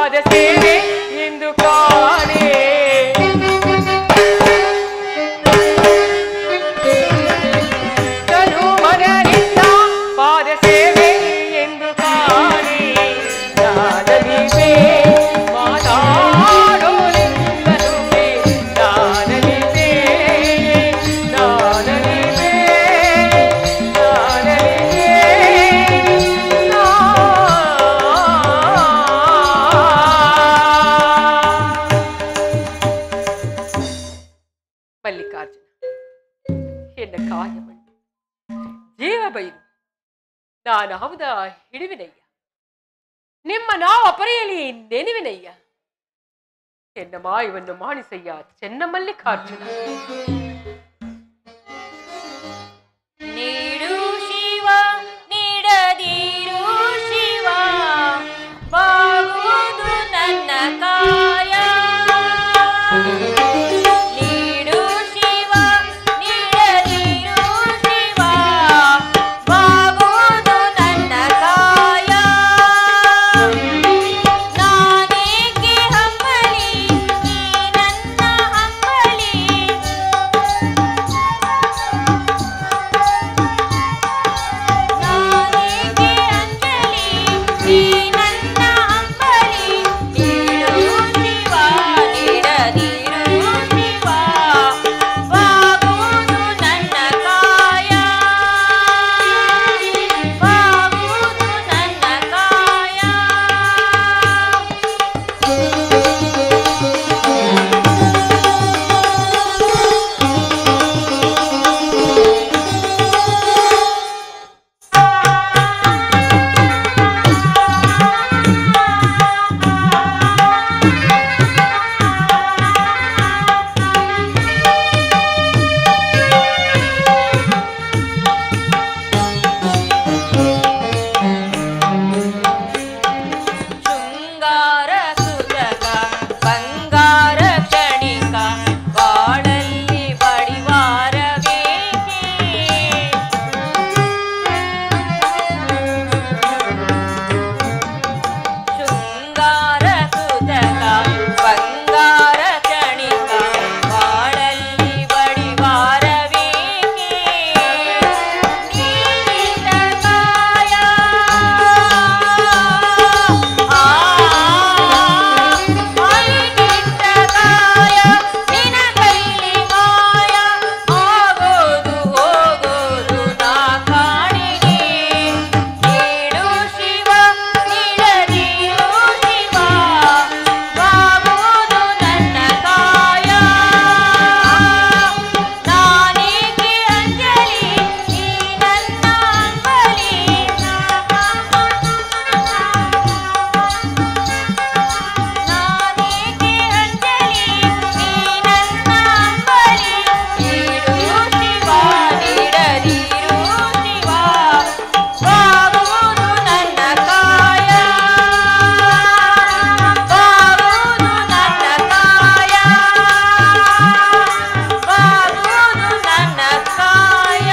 ಪಾದ ಸೇವೆ ಎಂದು ಕಾಣೆ ತನು ಮನದಿಂದ ಪಾದ ಸೇವೆ ಎಂದು ಕಾಣೆ ನಾನನಿವೆ ಮಾತಾಡೋನೆಲ್ಲರುವೆ ನಾನನಿವೆ ನಾನನಿವೆ ನಾನನಿವೆ ನಾ ಮಲ್ಲಿಕಾರ್ಜುನ ಎನ್ನ ಕಾಯಮಣ್ಣು ಜೀವ ಬೈರು ನಾನು ಹೌದ ಹಿಡಿವಿನಯ್ಯ ನಿಮ್ಮ ನಾವು ಅಪರೆಯಲಿ ನೆನವಿನಯ್ಯ ಎನ್ನ ಮಾಯವನ್ನು ಮಾಣಿಸಯ್ಯ ಚೆನ್ನ ಮಲ್ಲಿಕಾರ್ಜುನ ನೀಡು ಶಿವ ನೀಡದಿರು ಶಿವ ಬಾಗುವುದು ನನ್ನ ಕಾಯ ನೀಡು ಶಿವ ನೀಡದಿರು ಶಿವ ಬಾಗುವುದು ನನ್ನ ಕಾಯ ನಾನೇಕೆ ಹಂಬಲಿ ನೀ ನನ್ನ ಹಂಬಲಿ ನಾನೇಕೆ ಅಂಜಲಿ ನೀ ನನ್ನ ಅಂಬಲಿ ನೀಡು ಶಿವ ನೀಡದಿರು ಶಿವ ಬಾಗುವುದು ನನ್ನ ಕಾಯ ಬಾಗುವುದು ನನ್ನ ಕಾಯ ಶೃಂಗಾರ ಸುರಗ ಬಂಗಾರ ಕ್ಷಣಿಕ ಬಾಳಲ್ಲಿ ಬಡಿವಾರವೇಕೆ ಶೃಂಗಾರ ಸುರಗ ಬಂಗಾರ ಕ್ಷಣಿಕ ಬಾಳಲ್ಲಿ ಬಡಿವಾರವೇಕೆ ನೀನಿಟ್ಟ ಕಾಯ ಆ ಐನಿಟ್ಟ ಕಾಯ ನಿನ ಕೈಲಿ ಮಾಯ ಆಗೋದು ಹೋಗೋದು ನಾ ಕಾಣಿನಿ ನೀಡು ಶಿವ ನೀಡದಿರು ಶಿವ ಬಾಗುವುದು ನನ್ನ ಕಾಯ ನಾನೇಕೆ ಅಂಜಲಿ ನೀ ನನ್ನ ಅಂಬಲಿ ನಾನೇಕೆ ಅಂಜಲಿ ನೀ ನನ್ನ ಅಂಬಲಿ ನೀಡು ಶಿವ ನೀಡದಿರು ಶಿವ ಬಾಗುವುದು ನನ್ನ ಕಾಯ ಬಾಗುವುದು ನನ್ನ ಕಾಯ ಬಾಗುವುದು ನನ್ನ ಕಾಯ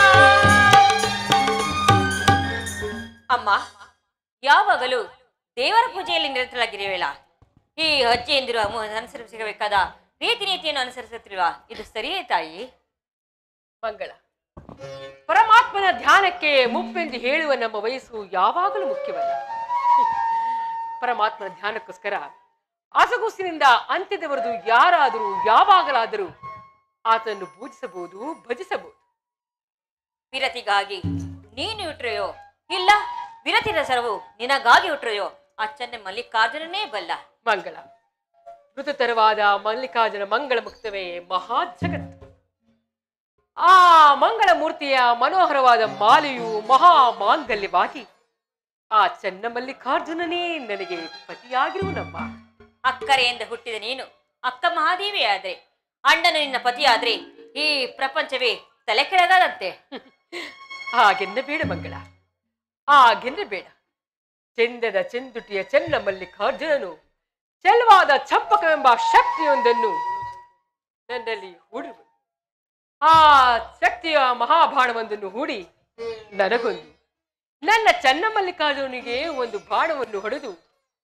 ಅಮ್ಮ ಯಾವಾಗಲೂ ದೇವರ ಪೂಜೆಯಲ್ಲಿ ನಿರತರಾಗಿರುವೆಲ್ಲ ಈ ಅಜ್ಜಿಯಂದಿರು ಅಮ್ಮ ಅನುಸರಿಸಬೇಕಾದ ರೀತಿ ನೀತಿಯನ್ನು ಅನುಸರಿಸುತ್ತಿರುವ ಇದು ಸರಿಯೇ ತಾಯಿ ಮಂಗಳ ಪರಮಾತ್ಮನ ಧ್ಯಾನಕ್ಕೆ ಮುಪ್ಪೆಂದು ಹೇಳುವ ನಮ್ಮ ವಯಸ್ಸು ಯಾವಾಗಲೂ ಮುಖ್ಯವಲ್ಲ ಪರಮಾತ್ಮನ ಧ್ಯಾನಕ್ಕೋಸ್ಕರ ಆಸಗುಸಿನಿಂದ ಅಂತ್ಯದವರೆದು ಯಾರಾದರೂ ಯಾವಾಗಲಾದರೂ ಆತನನ್ನು ಪೂಜಿಸಬಹುದು ಭಜಿಸಬಹುದು ವಿರತಿಗಾಗಿ ನೀನು ಹುಟ್ಟರೆಯೋ ಇಲ್ಲ ವಿರತಿ ರಸರವು ನಿನಗಾಗಿ ಹುಟ್ಟರೆಯೋ ಅಚ್ಚನ್ನೆ ಮಲ್ಲಿಕಾರ್ಜುನನೇ ಬಲ್ಲ ಮಂಗಳ ಮೃತತರವಾದ ಮಲ್ಲಿಕಾರ್ಜುನ ಮಂಗಳ ಮುಕ್ತವೇ ಮಹಾ ಜಗತ್ತು ಆ ಮಂಗಳ ಮೂರ್ತಿಯ ಮನೋಹರವಾದ ಮಾಲೆಯು ಮಹಾ ಮಾಂಗಲ್ಯವಾಗಿ ಆ ಚೆನ್ನ ಮಲ್ಲಿಕಾರ್ಜುನನೇ ನನಗೆ ಪತಿಯಾಗಿರುವನಮ್ಮ ಅಕ್ಕರೆಯಿಂದ ಹುಟ್ಟಿದ ನೀನು ಅಕ್ಕ ಮಹಾದೇವಿಯಾದ್ರೆ ಅಣ್ಣನು ನಿನ್ನ ಪತಿಯಾದ್ರೆ ಈ ಪ್ರಪಂಚವೇ ತಲೆ ಕೆಳಗಾದಂತೆ ಹಾಗೆನ್ನಬೇಡ ಮಂಗಳ ಹಾಗೆನ್ನಬೇಡ ಚೆಂದದ ಚೆಂದುಟಿಯ ಚೆನ್ನ ಮಲ್ಲಿಕಾರ್ಜುನನು ಚೆಲ್ವಾದ ಚಂಪಕವೆಂಬ ಶಕ್ತಿಯೊಂದನ್ನು ನನ್ನಲ್ಲಿ ಹೂಡುವನು ಆ ಶಕ್ತಿಯ ಮಹಾಬಾಣವೊಂದನ್ನು ಹೂಡಿ ನನಗೊಂದು ನನ್ನ ಚೆನ್ನ ಮಲ್ಲಿಕಾರ್ಜುನಿಗೆ ಒಂದು ಬಾಣವನ್ನು ಹೊಡೆದು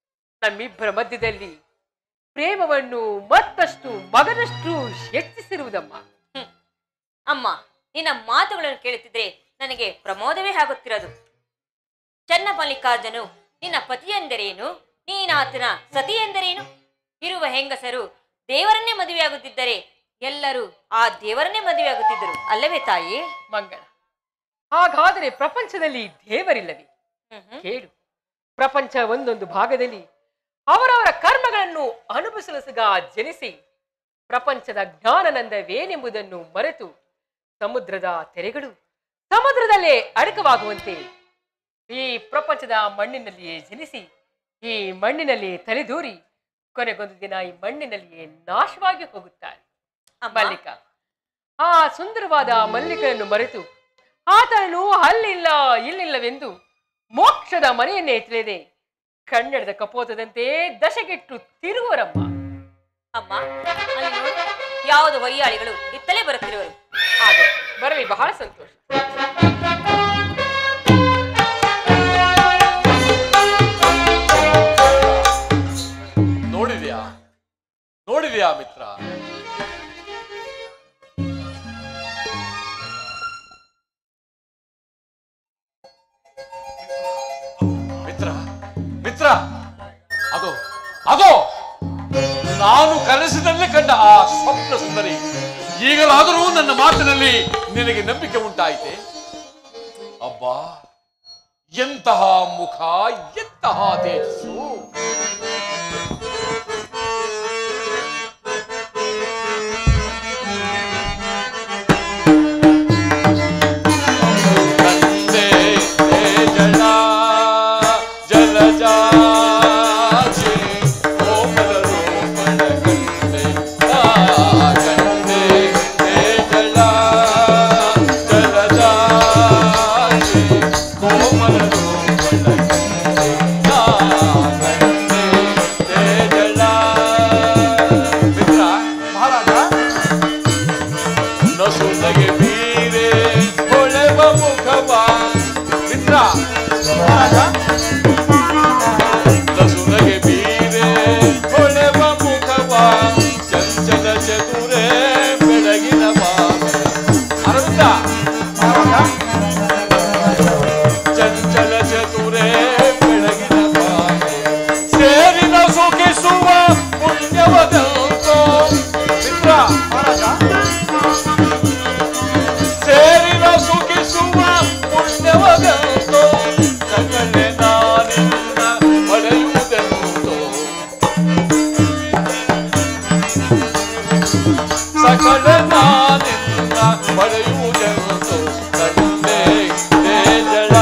ನಮ್ಮಿಬ್ಬರ ಮಧ್ಯದಲ್ಲಿ ಪ್ರೇಮವನ್ನು ಮತ್ತಷ್ಟು ಮಗನಷ್ಟು ಹೆಚ್ಚಿಸಿರುವುದಮ್ಮ ಹ್ಮ್. ಅಮ್ಮ ನಿನ್ನ ಮಾತುಗಳನ್ನು ಕೇಳುತ್ತಿದ್ರೆ ನನಗೆ ಪ್ರಮೋದವೇ ಆಗುತ್ತಿರೋದು ಚನ್ನಮಲ್ಲಿಕಾರ್ಜುನು ನಿನ್ನ ಪತಿಯೆಂದರೇನು ನೀನಾತನ ಸತಿ ಎಂದರೇನು ಇರುವ ಹೆಂಗಸರು ದೇವರನ್ನೇ ಮದುವೆಯಾಗುತ್ತಿದ್ದರೆ ಎಲ್ಲರೂ ಆ ದೇವರನ್ನೇ ಮದುವೆಯಾಗುತ್ತಿದ್ದರು ಅಲ್ಲವೇ ತಾಯಿ ಮಂಗಳ ಹಾಗಾದರೆ ಪ್ರಪಂಚದಲ್ಲಿ ದೇವರಿಲ್ಲವೇ ಹ್ಮ್ ಹ್ಮ್. ಕೇಳು ಪ್ರಪಂಚ ಒಂದೊಂದು ಭಾಗದಲ್ಲಿ ಅವರವರ ಕರ್ಮಗಳನ್ನು ಅನುಭವಿಸಲು ಸಗ ಜನಿಸಿ ಪ್ರಪಂಚದ ಜ್ಞಾನನಂದವೇನೆಂಬುದನ್ನು ಮರೆತು ಸಮುದ್ರದ ತೆರೆಗಳು ಸಮುದ್ರದಲ್ಲೇ ಅಡಕವಾಗುವಂತೆ ಈ ಪ್ರಪಂಚದ ಮಣ್ಣಿನಲ್ಲಿಯೇ ಜನಿಸಿ ಈ ಮಣ್ಣಿನಲ್ಲಿ ತಲೆದೂರಿ ಕೊನೆಗೊಂದು ದಿನ ಈ ಮಣ್ಣಿನಲ್ಲಿಯೇ ನಾಶವಾಗಿ ಹೋಗುತ್ತಾರೆ ಅಮ್ಮ, ಮಲ್ಲಿಕ ಆ ಸುಂದರವಾದ ಮಲ್ಲಿಕನನ್ನು ಮರೆತು ಆತನು ಅಲ್ಲಿಲ್ಲ ಇಲ್ಲಿಲ್ಲವೆಂದು ಮೋಕ್ಷದ ಮನೆಯನ್ನೇ ತಿಳಿದೆ ಕನ್ನಡದ ಕಪೋತದಂತೆ ದಶಗೆಟ್ಟು ತಿರುವರಮ್ಮ ಅಮ್ಮ ಅಲ್ಲಿ ನೋಡು ಯಾವುದು ವೈಯಾಳಿಗಳು ಇತ್ತಲೇ ಬರುತ್ತಿರುವರು ಹಾಗೆ ಬರಲಿ ಬಹಳ ಸಂತೋಷ ನೋಡಿದ್ಯಾ ನೋಡಿದ್ಯಾ ಮಿತ್ರ ಮಿತ್ರ ಮಿತ್ರ ಅದು ಅದು ನಾನು ಕನಸಿನಲ್ಲಿ ಕಂಡ ಆ ಸ್ವಪ್ನ ಸುಂದರಿ ಈಗಲಾದರೂ ನನ್ನ ಮಾತಿನಲ್ಲಿ ನಿನಗೆ ನಂಬಿಕೆ ಉಂಟಾಯಿತೆ ಅಬ್ಬಾ ಎಂತಹ ಮುಖ ಎಂತಹ ತೇಜಸ್ಸು ಕಂದೆ ಜಲ ಜಲಜಾಚಿ ಕೋಮಲರು ಮಡಕಂದೆ ಆ ಕಂದೆ ಜಲ ಜಲಜಾಚಿ ಕೋಮಲರು ಮಡಕಂದೆ ಆ ಕಂದೆ ಜಲ ಮಿತ್ರ ಮಹಾರಾಜ ನಸುನಗೆ ಬೀರೆ ಹೊಳೆವ ಮುಖವ ಮಿತ್ರ ಮಹಾರಾಜ ನಸುನಗೆ ಬೀರೆ ಹೊಳೆವ ಮುಖವ ಚಂಚಲ ಚತುರೆ ಬೆಳಗಿನ ಬಾವೆ ಅರವಿಂದ ಮಹಾರಾಜ ಚಂಚಲ ಚತುರೆ ಬೆಳಗಿನ ಬಾವೆ ಸೇರಿನ ಸುಖಿಸುವ ಪುಣ್ಯವದಂತೋ ಮಿತ್ರ ಮಹಾರಾಜ ಸೇರಿನ ಸುಖಿಸುವ ಪುಣ್ಯವದಂತೋ ಸಕಲೆ ನಾನಿನ್ನ ಪಡೆಯುವುದೆಂತೋ ಸಕಲ ನಾನಿನ್ನ ಪಡೆಯುವುದೆಂತೋ ಕಂಡೆ ಜಲ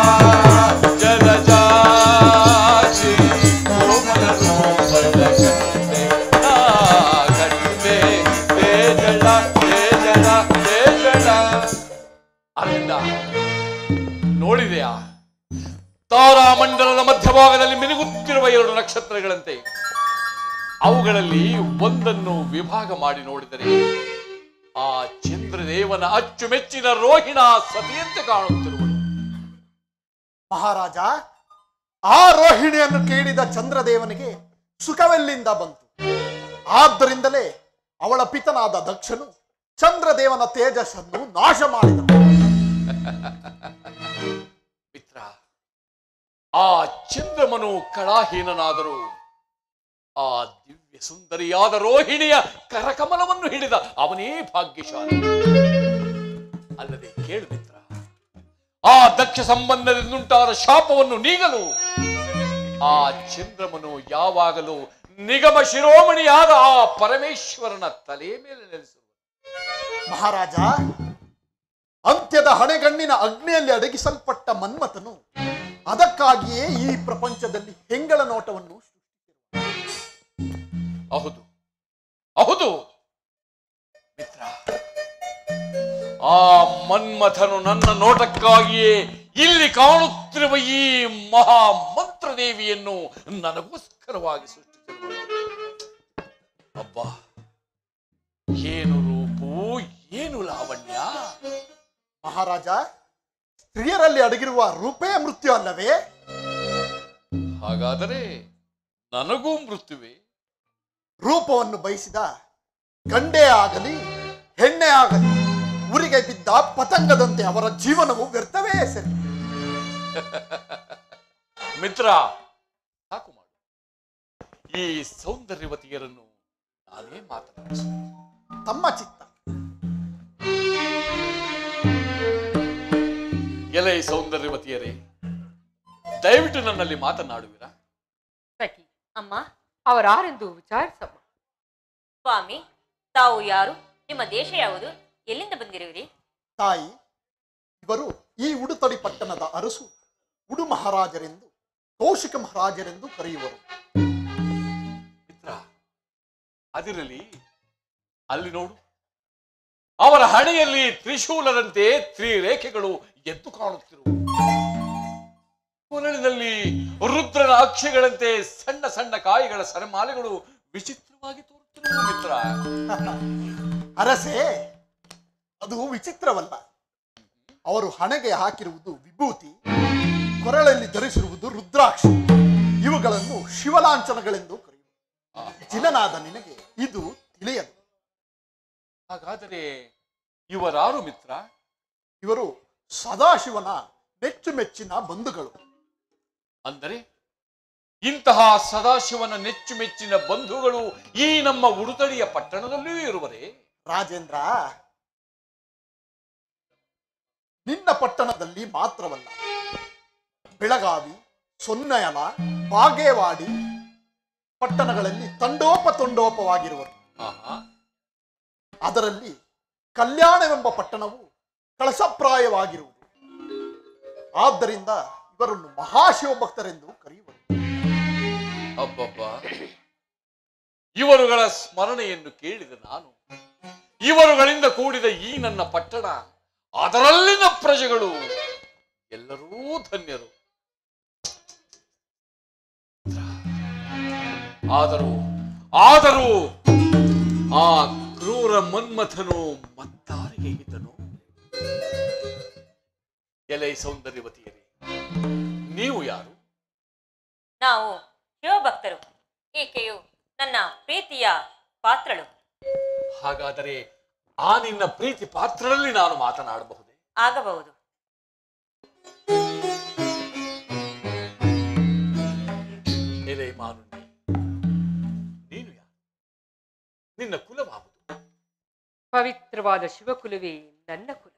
ಜಲಜಾಚಿ ಕೋಮಲರು ಬಡಗಂಡೆ ಆ ಕಂಡೆ ಜಲ ಜಲ ಜಲ ಅರವಿಂದ ನೋಡಿದೆಯಾ ತಾರಾಮಂಡಲದ ಮಧ್ಯಭಾಗದಲ್ಲಿ ಮಿನುಗುತ್ತಿರುವ ಎರಡು ನಕ್ಷತ್ರಗಳಂತೆ ಅವುಗಳಲ್ಲಿ ಒಂದನ್ನು ವಿಭಾಗ ಮಾಡಿ ನೋಡಿದರೆ ಆ ಚಂದ್ರದೇವನ ಅಚ್ಚುಮೆಚ್ಚಿನ ರೋಹಿಣ ಸತಿಯಂತೆ ಕಾಣುತ್ತಿರುವಳು ಮಹಾರಾಜ ಆ ರೋಹಿಣಿಯನ್ನು ಕೇಳಿದ ಚಂದ್ರದೇವನಿಗೆ ಸುಖವೆಲ್ಲಿಂದ ಬಂತು ಆದ್ದರಿಂದಲೇ ಅವಳ ಪಿತನಾದ ದಕ್ಷನು ಚಂದ್ರದೇವನ ತೇಜಸ್ಸನ್ನು ನಾಶ ಮಾಡಿದನು ಮಿತ್ರ ಆ ಚಂದ್ರಮನು ಕಳಾಹೀನನಾದರೂ ಆ ದಿವ್ಯ ಸುಂದರಿಯಾದ ರೋಹಿಣಿಯ ಕರಕಮಲವನ್ನು ಹಿಡಿದ ಅವನೇ ಭಾಗ್ಯಶಾಲಿ ಅಲ್ಲದೆ ಕೇಳು ಮಿತ್ರ ಆ ದಕ್ಷ ಸಂಬಂಧದಿಂದುಂಟಾದ ಶಾಪವನ್ನು ನೀಗಲು ಆ ಚಂದ್ರಮನು ಯಾವಾಗಲೂ ನಿಗಮ ಶಿರೋಮಣಿಯಾದ ಆ ಪರಮೇಶ್ವರನ ತಲೆ ಮೇಲೆ ನೆಲೆಸುವ ಮಹಾರಾಜ ಅಂತ್ಯದ ಹಣೆಗಣ್ಣಿನ ಅಗ್ನಿಯಲ್ಲಿ ಅಡಗಿಸಲ್ಪಟ್ಟ ಮನ್ಮಥನು ಅದಕ್ಕಾಗಿಯೇ ಈ ಪ್ರಪಂಚದಲ್ಲಿ ಹೆಂಗಳ ನೋಟವನ್ನು ಹೌದು ಹೌದು ಮಿತ್ರ ಆ ಮನ್ಮಥನು ನನ್ನ ನೋಟಕ್ಕಾಗಿಯೇ ಇಲ್ಲಿ ಕಾಣುತ್ತಿರುವ ಈ ಮಹಾ ಮಂತ್ರದೇವಿಯನ್ನು ನನಗೋಸ್ಕರವಾಗಿ ಸೃಷ್ಟಿಸಿರುವನು ಅಬ್ಬಾ ಏನು ರೂಪು ಏನು ಲಾವಣ್ಯ ಮಹಾರಾಜ ಸ್ತ್ರೀಯರಲ್ಲಿ ಅಡಗಿರುವ ರೂಪೇ ಮೃತ್ಯು ಅಲ್ಲವೇ ಹಾಗಾದರೆ ನನಗೂ ಮೃತ್ಯುವೆ ರೂಪವನ್ನು ಬಯಸಿದ ಗಂಡೇ ಆಗಲಿ ಹೆಣ್ಣೆ ಆಗಲಿ ಉರಿಗೆ ಬಿದ್ದ ಪತಂಗದಂತೆ ಅವರ ಜೀವನವು ವ್ಯರ್ಥವೇ ಸರಿ ಮಿತ್ರ ಸಾಕು ಮಾಡು ಈ ಸೌಂದರ್ಯವತಿಯರನ್ನು ನಾನೇ ಮಾತನಾಡಿಸು ತಮ್ಮ ಚಿತ್ತ ಎಲೆ ಸೌಂದರ್ಯವತಿಯರೇ ದಯವಿಟ್ಟು ನನ್ನಲ್ಲಿ ಮಾತನಾಡುವಿರಾ ಸಖಿ ಅಮ್ಮ ಅವರಾರೆಂದು ವಿಚಾರಿಸಮ್ಮ ಸ್ವಾಮಿ ತಾವು ಯಾರು ನಿಮ್ಮ ದೇಶ ಯಾವುದು ಎಲ್ಲಿಂದ ಬಂದಿರುವಿರಿ ತಾಯಿ ಇವರು ಈ ಉಡುತಡಿ ಪಟ್ಟಣದ ಅರಸು ಉಡು ಮಹಾರಾಜರೆಂದು ಕೌಶಿಕ ಮಹಾರಾಜರೆಂದು ಕರೆಯುವರು ಮಿತ್ರ ಅದಿರಲಿ ಅಲ್ಲಿ ನೋಡು ಅವರ ಹಣೆಯಲ್ಲಿ ತ್ರಿಶೂಲದಂತೆ ತ್ರಿರೇಖೆಗಳು ಎದ್ದು ಕಾಣುತ್ತಿರುವು ಕೊರಳಿನಲ್ಲಿ ರುದ್ರನ ಅಕ್ಷಿಗಳಂತೆ ಸಣ್ಣ ಸಣ್ಣ ಕಾಯಿಗಳ ಸರಮಾಲೆಗಳು ವಿಚಿತ್ರವಾಗಿ ತೋರುತ್ತಿರುವು ಮಿತ್ರ ಅರಸೆ ಅದು ವಿಚಿತ್ರವಲ್ಲ ಅವರು ಹಣೆಗೆ ಹಾಕಿರುವುದು ವಿಭೂತಿ ಕೊರಳಲ್ಲಿ ಧರಿಸಿರುವುದು ರುದ್ರಾಕ್ಷ ಇವುಗಳನ್ನು ಶಿವಲಾಂಛನಗಳೆಂದು ಕರೆಯುವರು ಜಿನನಾದ ನಿನಗೆ ಇದು ತಿಳಿಯದು ಹಾಗಾದರೆ ಇವರಾರು ಮಿತ್ರ ಇವರು ಸದಾಶಿವನ ಮೆಚ್ಚುಮೆಚ್ಚಿನ ಬಂಧುಗಳು ಅಂದರೆ ಇಂತಹ ಸದಾಶಿವನ ನೆಚ್ಚುಮೆಚ್ಚಿನ ಬಂಧುಗಳು ಈ ನಮ್ಮ ಉಡುತಡಿಯ ಪಟ್ಟಣದಲ್ಲಿಯೂ ಇರುವರೇ ರಾಜೇಂದ್ರ ನಿನ್ನ ಪಟ್ಟಣದಲ್ಲಿ ಮಾತ್ರವಲ್ಲ ಬೆಳಗಾವಿ ಸೊನ್ನಯಲ ಬಾಗೇವಾಡಿ ಪಟ್ಟಣಗಳಲ್ಲಿ ತಂಡೋಪತೊಂಡೋಪವಾಗಿರುವರು ಆಹಾ ಅದರಲ್ಲಿ ಕಲ್ಯಾಣವೆಂಬ ಪಟ್ಟಣವು ಕಳಸಪ್ರಾಯವಾಗಿರುವುದು ಆದ್ದರಿಂದ ಇವರನ್ನು ಮಹಾಶಿವಭಕ್ತರೆಂದು ಕರೆಯುವರು ಅಬ್ಬಬ್ಬ ಇವರುಗಳ ಸ್ಮರಣೆಯನ್ನು ಕೇಳಿದ ನಾನು ಇವರುಗಳಿಂದ ಕೂಡಿದ ಈ ನನ್ನ ಪಟ್ಟಣ ಅದರಲ್ಲಿನ ಪ್ರಜೆಗಳು ಎಲ್ಲರೂ ಧನ್ಯರು ಆದರೂ ಆದರೂ ಆ ಕ್ರೂರ ಮನ್ಮಥನು ಮತ್ತಾರಿಗೆ ಇದ್ದನು ಎಲೆ ಸೌಂದರ್ಯವತಿಯರೇ ನೀವು ಯಾರು ನಾವು ಶಿವಭಕ್ತರು ಈಕೆಯು ನನ್ನ ಪ್ರೀತಿಯ ಪಾತ್ರಳು ಹಾಗಾದರೆ ಆ ನಿನ್ನ ಪ್ರೀತಿ ಪಾತ್ರರಲ್ಲಿ ನಾನು ಮಾತನಾಡಬಹುದೇ ಆಗಬಹುದು ಎಲೆ ಮಾನುಣ್ಣಿ ನೀನು ಯಾರು ನಿನ್ನ ಕುಲವಾವುದು ಪವಿತ್ರವಾದ ಶಿವಕುಲವೇ ನನ್ನ ಕುಲ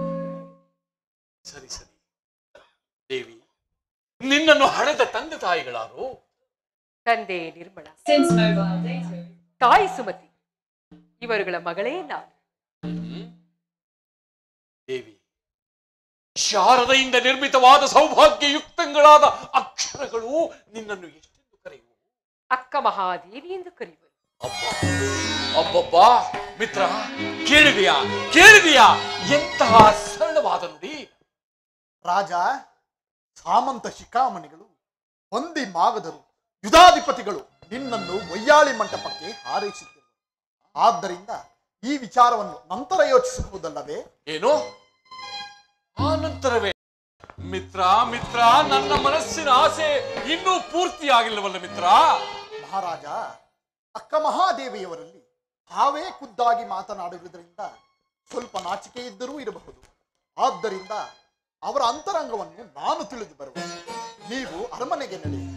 ಸರಿ ಸರಿ ದೇವಿ ನಿನ್ನನ್ನು ಹಡೆದ ತಂದೆ ತಾಯಿಗಳಾರು ತಂದೆ ನಿರ್ಮಳ Since mobile data. ತಾಯಿ ಸುಮತಿ ಇವರುಗಳ ಮಗಳೇ ನಾನು ಹ್ಮ್? ದೇವಿ ಶಾರದೆಯಿಂದ ನಿರ್ಮಿತವಾದ ಸೌಭಾಗ್ಯಯುಕ್ತಗಳಾದ ಅಕ್ಷರಗಳು ನಿನ್ನನ್ನು ಎಷ್ಟೆಂದು ಕರೆಯುವು ಅಕ್ಕ ಮಹಾದೇವಿ ಎಂದು ಕರೆಯುವರು ಅಬ್ಬ ಅಬ್ಬಬ್ಬಾ ಮಿತ್ರ ಕೇಳಿದೆಯಾ ಕೇಳಿದೆಯಾ ಎಂತಹ ಸರಳವಾದ ನುಡಿ ರಾಜ ಸಾಮಂತ ಶಿಖಾಮಣಿಗಳು ಹೊಂದಿ ಮಾಗದರು ಯುಧಾಧಿಪತಿಗಳು ನಿನ್ನನ್ನು ವಯ್ಯಾಳಿ ಮಂಟಪಕ್ಕೆ ಹಾರೈಸುತ್ತಿರುವರು ಆದ್ದರಿಂದ ಈ ವಿಚಾರವನ್ನು ನಂತರ ಯೋಚಿಸಬಹುದಲ್ಲವೇ ಏನು ಆ ನಂತರವೇ ಮಿತ್ರ ಮಿತ್ರ ನನ್ನ ಮನಸ್ಸಿನ ಆಸೆ ಇನ್ನೂ ಪೂರ್ತಿಯಾಗಿಲ್ಲವಲ್ಲ ಮಿತ್ರ ಮಹಾರಾಜ ಅಕ್ಕ ಮಹಾದೇವಿಯವರಲ್ಲಿ ತಾವೇ ಖುದ್ದಾಗಿ ಮಾತನಾಡುವುದರಿಂದ ಸ್ವಲ್ಪ ನಾಚಿಕೆ ಇದ್ದರೂ ಇರಬಹುದು ಆದ್ದರಿಂದ ಅವರ ಅಂತರಂಗವನ್ನು ನಾನು ತಿಳಿದು ಬರುವೆ ನೀವು ಅರಮನೆಗೆ ನಡೆಯಿರಿ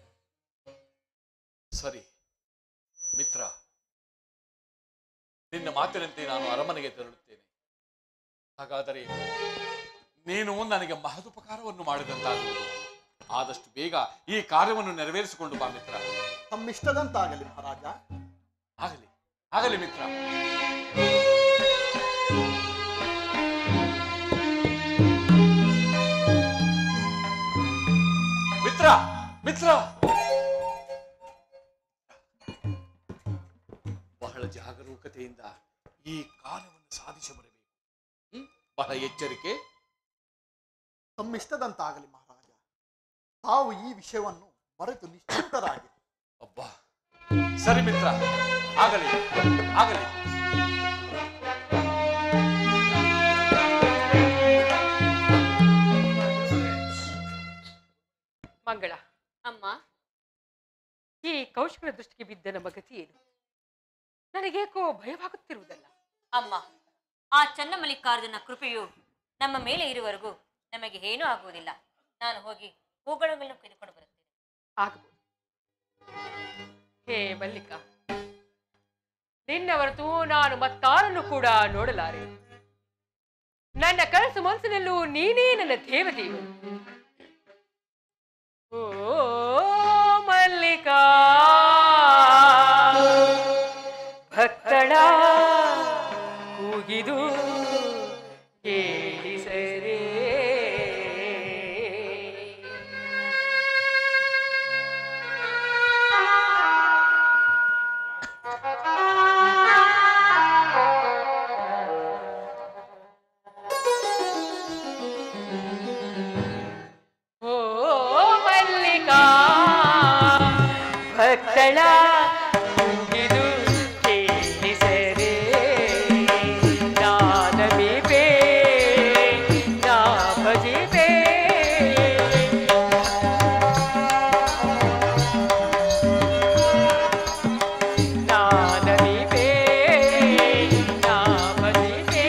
ಸರಿ ಮಿತ್ರ ನಿನ್ನ ಮಾತಿನಂತೆ ನಾನು ಅರಮನೆಗೆ ತೆರಳುತ್ತೇನೆ ಹಾಗಾದರೆ ನೀನು ನನಗೆ ಮಹದುಪಕಾರವನ್ನು ಮಾಡಿದಂತಾಗುವುದು ಆದಷ್ಟು ಬೇಗ ಈ ಕಾರ್ಯವನ್ನು ನೆರವೇರಿಸಿಕೊಂಡು ಬಾ ಮಿತ್ರ ತಮ್ಮಿಷ್ಟದಂತಾಗಲಿ ಮಹಾರಾಜ ಆಗಲಿ ಆಗಲಿ ಮಿತ್ರ ಮಿತ್ರ ಮಿತ್ರ ಬಹಳ ಜಾಗರೂಕತೆಯಿಂದ ಈ ಕಾರ್ಯವನ್ನು ಸಾಧಿಸಬರಬೇಕು ಹ್ಮ್? ಬಹಳ ಎಚ್ಚರಿಕೆ ತಮ್ಮಿಷ್ಟದಂತಾಗಲಿ ಮಹಾರಾಜ ತಾವು ಈ ವಿಷಯವನ್ನು ಮರೆತು ನಿಶ್ಚಿಂತರಾಗಿ ಅಬ್ಬಾ ಸರಿ ಮಿತ್ರ ಆಗಲಿ ಆಗಲಿ ಮಂಗಳ ಅಮ್ಮ ಈ ಕೌಶಿಕನ ದೃಷ್ಟಿಗೆ ಬಿದ್ದ ನಮ್ಮ ಗತಿ ಏನು ನನಗೇಕೋ ಭಯವಾಗುತ್ತಿರುವುದಲ್ಲ ಅಮ್ಮ ಆ ಚನ್ನಮಲ್ಲಿಕಾರ್ಜುನ ಕೃಪೆಯು ನಮ್ಮ ಮೇಲೆ ಇರುವವರೆಗೂ ನಮಗೆ ಏನೂ ಆಗುವುದಿಲ್ಲ ನಾನು ಹೋಗಿ ಹೂಗಳನ್ನು ತೆಗೆದುಕೊಂಡು ಬರುತ್ತೇನೆ ಆಗಬಹುದು ಹೇ ಮಲ್ಲಿಕ ನಿನ್ನ ಹೊರತು ನಾನು ಮತ್ತಾರನ್ನು ಕೂಡ ನೋಡಲಾರೆ ನನ್ನ ಕನಸು ಮನಸ್ಸಿನಲ್ಲೂ ನೀನೇ ನನ್ನ ದೇವದೇವ ಓ ಮಲ್ಲಿಕಾ ಭಕ್ತಳ ಕೂಗಿದು ಕೇಳಿಸರೇ ಓ ಮಲ್ಲಿಕಾ ಭಕ್ತಳ ಕೂಗಿದು ಕೇಳಿಸರೆ ನಾನಮಿಪೆ ನಾ ಭಜಿಪೆ ನಾನಮಿಪೆ ನಾ ಭಜಿಪೆ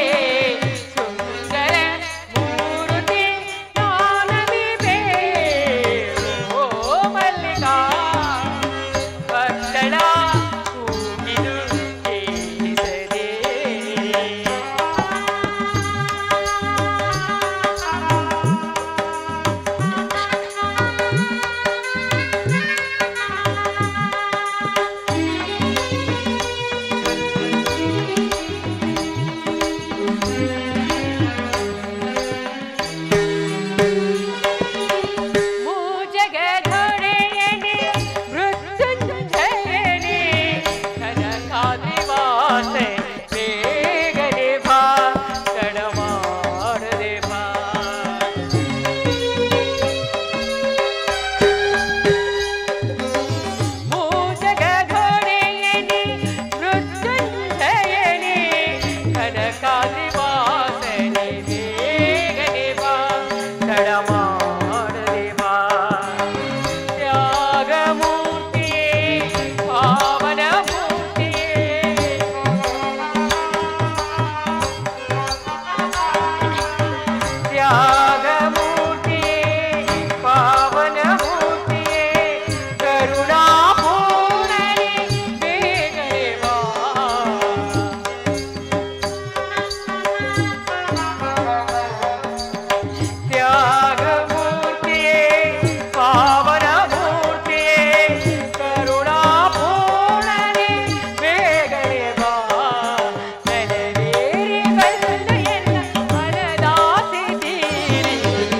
ಸುಂದರ ಮೂರುತಿ ನಾನಮಿಪೆ ಓ ಮಲ್ಲಿಕಾ ಭಕ್ತಳ ಕೂಗಿದು ಕೇಳಿಸದೆ ಮೂಜಗಧೊಡೆಯನೆ ಮೃತ್ಯುಂಜಯನೆ ಕನಕಾದಿವಾಸೆ ಬೇಗನೆ ಬಾ ತಡಮಾಡದೆ ಬಾ ಮೂಜಗಧೊಡೆಯನೆ ಮೃತ್ಯುಂಜಯನೆ ಕನಕಾದಿವಾಸನೆ ಬೇಗನೆ ಬಾ ತಡಮಾಡದೆ ಬಾ ತ್ಯಾಗಮೂರ್ತಿಯೇ ಪಾವನ ಮೂರ್ತಿಯೇ ತ್ಯಾಗಮೂರ್ತಿಯೇ ಪಾವನ ಮೂರ್ತಿಯೇ ಕರುಣಾಪೂರ್ಣನೇ ಬೇಗನೆ ಬಾ ತ್ಯಾಗಮೂರ್ತಿಯೇ ಪಾವನ ಮೂರ್ತಿಯೇ ಕರುಣಾಪೂರ್ಣನೇ ಬೇಗನೆ ಬಾ ನೆಲವೇರಿ ಬಂದ ಎನ್ನ ಮನದಾಸೆ ತೀರಿ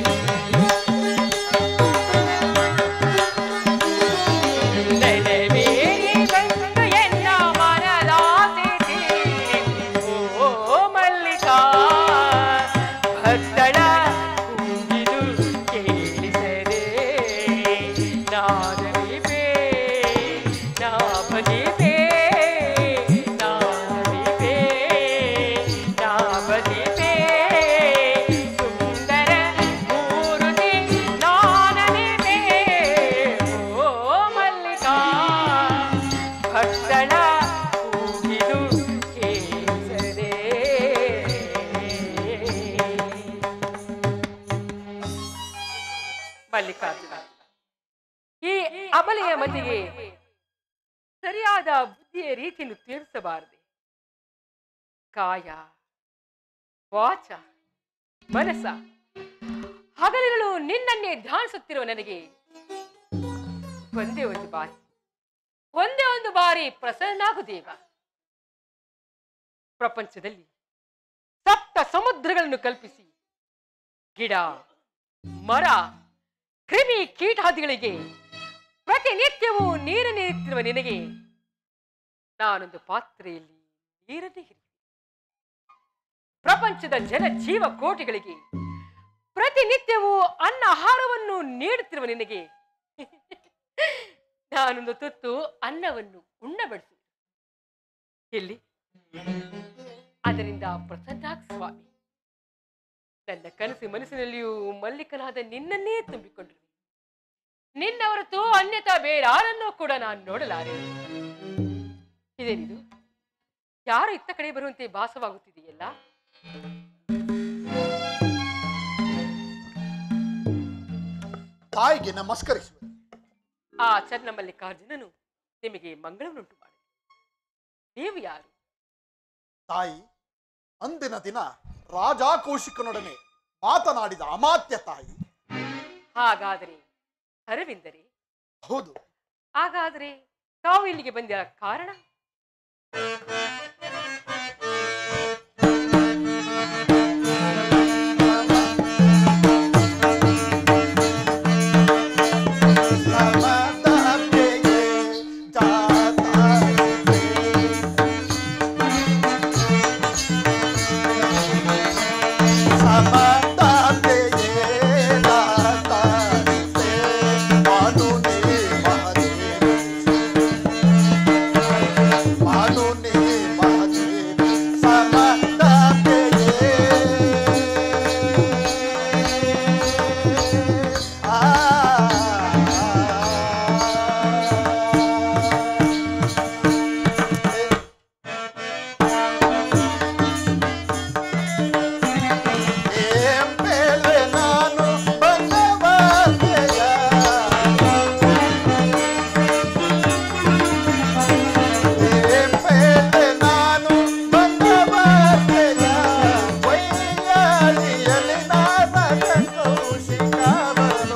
ನೆಲವೇರಿ ಬಂದ ಎನ್ನ ಮನದಾಸೆ ತೀರಿ ಓ ಮಲ್ಲಿಕಾ ಭಕ್ತಳ ಕೂಗಿದು ಕೇಳಿಸದೆ ನಾದವಿಪೆ ನಾ ಬದಿಪೆ ನಾದವಿಪೆ ನಾ ಬದಿಪೆ ಸುಂದರ ಮೂರುತಿ ನಾನನಿಪೆ ಓ ಮಲ್ಲಿಕಾ ಭಕ್ತಳ ಕೂಗಿದು ಕೇಳಿಸದೆ ಮಲ್ಲಿಕಾರ್ಜುನ ಈ ಅಮಲೆಯ ಮತಿಗೆ ಸರಿಯಾದ ಬುದ್ಧಿಯ ರೀತಿಯನ್ನು ತೀರಿಸಬಾರದೆ ಕಾಯ ವಾಚ ಮನಸ್ಸ ಹಗಲಿರುಳು ನಿನ್ನನ್ನೇ ಧ್ಯಾನಿಸುತ್ತಿರುವ ನನಗೆ ಒಂದೇ ಒಂದು ಬಾರಿ ಒಂದೇ ಒಂದು ಬಾರಿ ಪ್ರಸನ್ನಾಗು ದೇವ ಪ್ರಪಂಚದಲ್ಲಿ ಸಪ್ತ ಸಮುದ್ರಗಳನ್ನು ಕಲ್ಪಿಸಿ ಗಿಡ ಮರ ಕ್ರಿಮಿ ಕೀಟಾದಿಗಳಿಗೆ ಪ್ರತಿನಿತ್ಯವೂ ನೀರು ನೀಡುತ್ತಿರುವ ನಿನಗೆ ನಾನೊಂದು ಪಾತ್ರೆಯಲ್ಲಿ ನೀರನ್ನೇ ಹಿರಿಯುವೆ ಪ್ರಪಂಚದ ಜನ ಜೀವ ಕೋಟಿಗಳಿಗೆ ಪ್ರತಿನಿತ್ಯವೂ ಅನ್ನ ಆಹಾರವನ್ನು ನೀಡುತ್ತಿರುವ ನಿನಗೆ ನಾನೊಂದು ತುತ್ತು ಅನ್ನವನ್ನು ಉಣ್ಣಬಡಿಸು ಎಲ್ಲಿ ಅದರಿಂದ ಪ್ರಸನ್ನಾಗ್ ಸ್ವಾಮಿ ನನ್ನ ಕನಸು ಮನಸ್ಸಿನಲ್ಲಿಯೂ ಮಲ್ಲಿಕನಾದ ನಿನ್ನನ್ನೇ ತುಂಬಿಕೊಂಡಿರುವೆ ನಿನ್ನ ಹೊರತು ಅನ್ಯತಾ ಬೇರಾರನ್ನೂ ಕೂಡ ನಾನು ನೋಡಲಾರೆ ಇದೇನಿದು ಯಾರು ಇತ್ತ ಕಡೆ ಬರುವಂತೆ ಭಾಸವಾಗುತ್ತಿದೆಯಲ್ಲ ತಾಯಿಗೆ ನಮಸ್ಕರಿಸುವೆ ಆ ಚನ್ನಮಲ್ಲಿಕಾರ್ಜುನನು ನಿಮಗೆ ಮಂಗಳವನ್ನುಂಟು ಮಾಡಿ ನೀವು ಯಾರು ತಾಯಿ ಅಂದಿನ ದಿನ ರಾಜ ಕೌಶಿಕನೊಡನೆ ಮಾತನಾಡಿದ ಅಮಾತ್ಯ ತಾಯಿ ಹಾಗಾದರೆ ಅರವಿಂದರೇ ಹೌದು ಹಾಗಾದರೆ ತಾವು ಇಲ್ಲಿಗೆ ಬಂದ ಕಾರಣ ಸಮದತೆಗೆ ಜಾತಾಯಿತೆ. ಸಮದತೆಗೆ ಜಾತಾಯಿತೆ. ಮಾನುನಿ ಮಹದೇವಿ. ಮಾನುನಿ ಮಹದೇವಿ. ಸಮದತೆಗೆ ನಾನು ಬಂದವತೆಯ ನಾನು ಬಂದವತೆಯ ವೈಯಾಳಿಯಲ್ಲಿ ನಾದ ಕೌಶಿಕವನು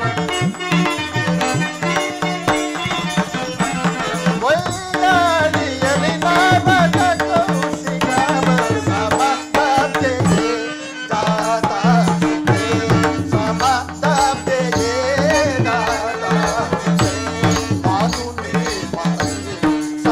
ವೈಯಾಳಿಯಲ್ಲಿ ನಾದ ಕೌಶಿಕವನು ಸಮರ್ಥತೆಗೆ ಜಾತಾಯಿತೆ ಸಮರ್ಥತೆಗೆ ಜಾತಾಯಿತೆ ಮಾನುನಿ ಮಹದೇವಿ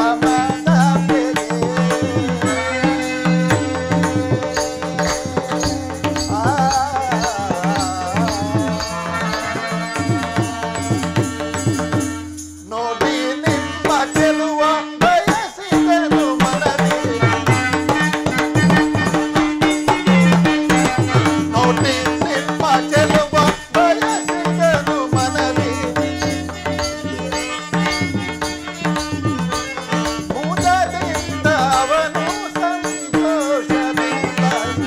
ನೋಡಿ ನಿಮ್ಮ ಚೆಲುವ ಬಯಸಿದನು ಮನದಿ ನೋಡಿ ನಿಮ್ಮ ಚೆಲುವ ಬಯಸಿದನು ಮನದಿ ಮುದದಿಂದ ಅವನು ಸಂತೋಷದಿಂದ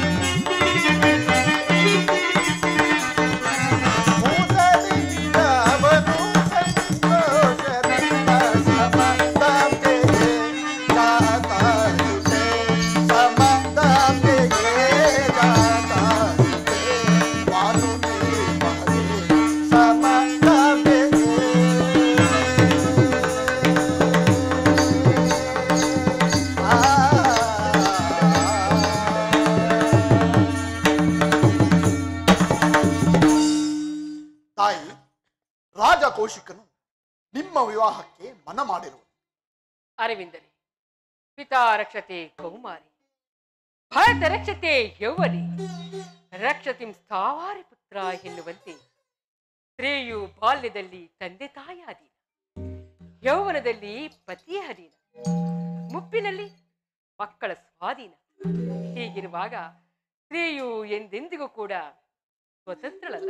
ಮುದದಿಂದ ಅವನು ಸಂತೋಷದಿಂದ ಸಮಂದತೆಗೆ ಜಾತಾಯಿತೆ ಸಮಂದತೆಗೆ ಜಾತಾಯಿತೆ ಮಾನುನಿ ಮಹದೇವಿ ತಾಯಿ ರಾಜ ಕೌಶಿಕನು ನಿಮ್ಮ ವಿವಾಹಕ್ಕೆ ಮನ ಮಾಡಿರುವುದು ಅರವಿಂದರೇ ಪಿತಾ ರಕ್ಷತೆ ಕೌಮಾರಿ ಭಾರತ ರಕ್ಷತೆ ಯೌವನಿ ರಕ್ಷತಿಂ ಸ್ಥಾವಾರಿ ಪುತ್ರ ಎನ್ನುವಂತೆ ಸ್ತ್ರೀಯು ಬಾಲ್ಯದಲ್ಲಿ ತಂದೆ ತಾಯಿ ಅಧೀನ ಯೌವನದಲ್ಲಿ ಪತಿಯ ಅಧೀನ ಮುಪ್ಪಿನಲ್ಲಿ ಮಕ್ಕಳ ಸ್ವಾಧೀನ ಹೀಗಿರುವಾಗ ಸ್ತ್ರೀಯು ಎಂದೆಂದಿಗೂ ಕೂಡ ಸ್ವತಂತ್ರಳಲ್ಲ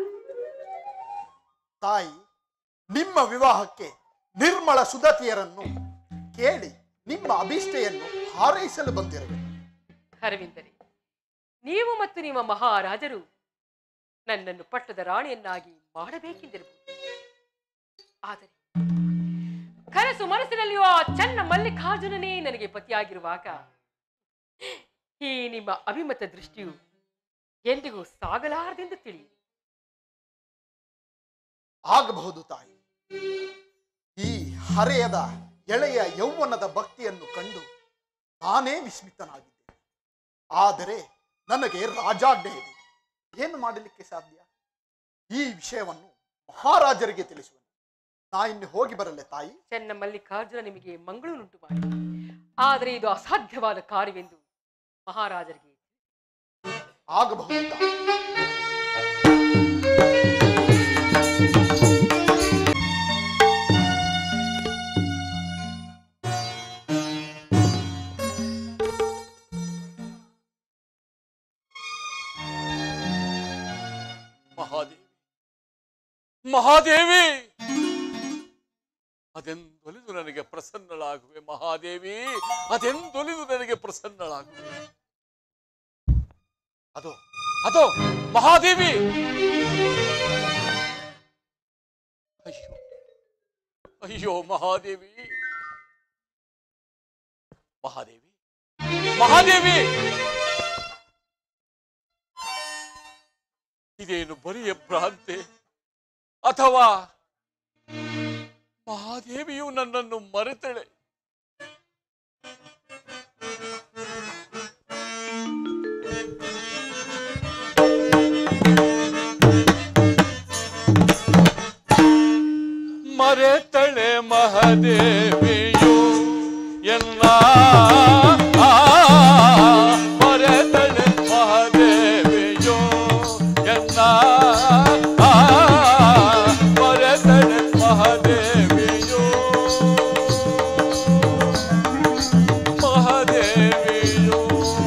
ತಾಯಿ ನಿಮ್ಮ ವಿವಾಹಕ್ಕೆ ನಿರ್ಮಲ ಸುಧತಿಯರನ್ನು ಕೇಳಿ ನಿಮ್ಮ ಅಭಿಷ್ಟೆಯನ್ನು ಹಾರೈಸಲು ಬಂದಿರುವೆ ಅರವಿಂದರೇ ನೀವು ಮತ್ತು ನಿಮ್ಮ ಮಹಾರಾಜರು ನನ್ನನ್ನು ಪಟ್ಟದ ರಾಣಿಯನ್ನಾಗಿ ಮಾಡಬೇಕೆಂದಿರಬಹುದು ಆದರೆ ಕನಸು ಮನಸ್ಸಿನಲ್ಲಿಯೂ ಆ ಚನ್ನ ಮಲ್ಲಿಕಾರ್ಜುನನೇ ನನಗೆ ಪತಿಯಾಗಿರುವಾಗ ಈ ನಿಮ್ಮ ಅಭಿಮತ ದೃಷ್ಟಿಯು ಎಂದಿಗೂ ಸಾಗಲಾರದೆಂದು ತಿಳಿಯಿರಿ ಆಗಬಹುದು ತಾಯಿ ಈ ಹರೆಯದ ಎಳೆಯ ಯೌವನದ ಭಕ್ತಿಯನ್ನು ಕಂಡು ನಾನೇ ವಿಸ್ಮಿತನಾಗಿದ್ದೇನೆ ಆದರೆ ನನಗೆ ರಾಜಾಜ್ಞೆ ಇದೆ ಏನು ಮಾಡಲಿಕ್ಕೆ ಸಾಧ್ಯ ಈ ವಿಷಯವನ್ನು ಮಹಾರಾಜರಿಗೆ ತಿಳಿಸುವನು ನಾ ಇನ್ನು ಹೋಗಿ ಬರಲೆ ತಾಯಿ ಚೆನ್ನ ಮಲ್ಲಿಕಾರ್ಜುನ ನಿಮಗೆ ಮಂಗಳೂರುಂಟು ಮಾಡಿ ಆದರೆ ಇದು ಅಸಾಧ್ಯವಾದ ಕಾರ್ಯವೆಂದು ಮಹಾರಾಜರಿಗೆ ಆಗಬಹುದು ತಾಯಿ ಮಹಾದೇವಿ ಮಹಾದೇವಿ ಅದೆಂದೊಲಿದು ನನಗೆ ಪ್ರಸನ್ನಳಾಗುವೆ ಮಹಾದೇವಿ ಅದೆಂದೊಲಿದು ನನಗೆ ಪ್ರಸನ್ನಳಾಗುವೆ ಅದು ಅದು ಮಹಾದೇವಿ ಅಯ್ಯೋ ಅಯ್ಯೋ ಮಹಾದೇವಿ ಮಹಾದೇವಿ ಮಹಾದೇವಿ ಇದೇನು ಬರಿಯ ಭ್ರಾಂತೆ ಅಥವಾ ಮಹಾದೇವಿಯು ನನ್ನನ್ನು ಮರೆತಳೆ ಮರೆತಳೆ ಮಹಾದೇವಿಯು ಎಲ್ಲ ಆ, ಮರೆತಳೆ ಮಹಾದೇವಿಯು ಎಲ್ಲ ಆ, ಮರೆತಳೆ ಮಹಾದೇವಿಯು ಮಹಾದೇವಿಯು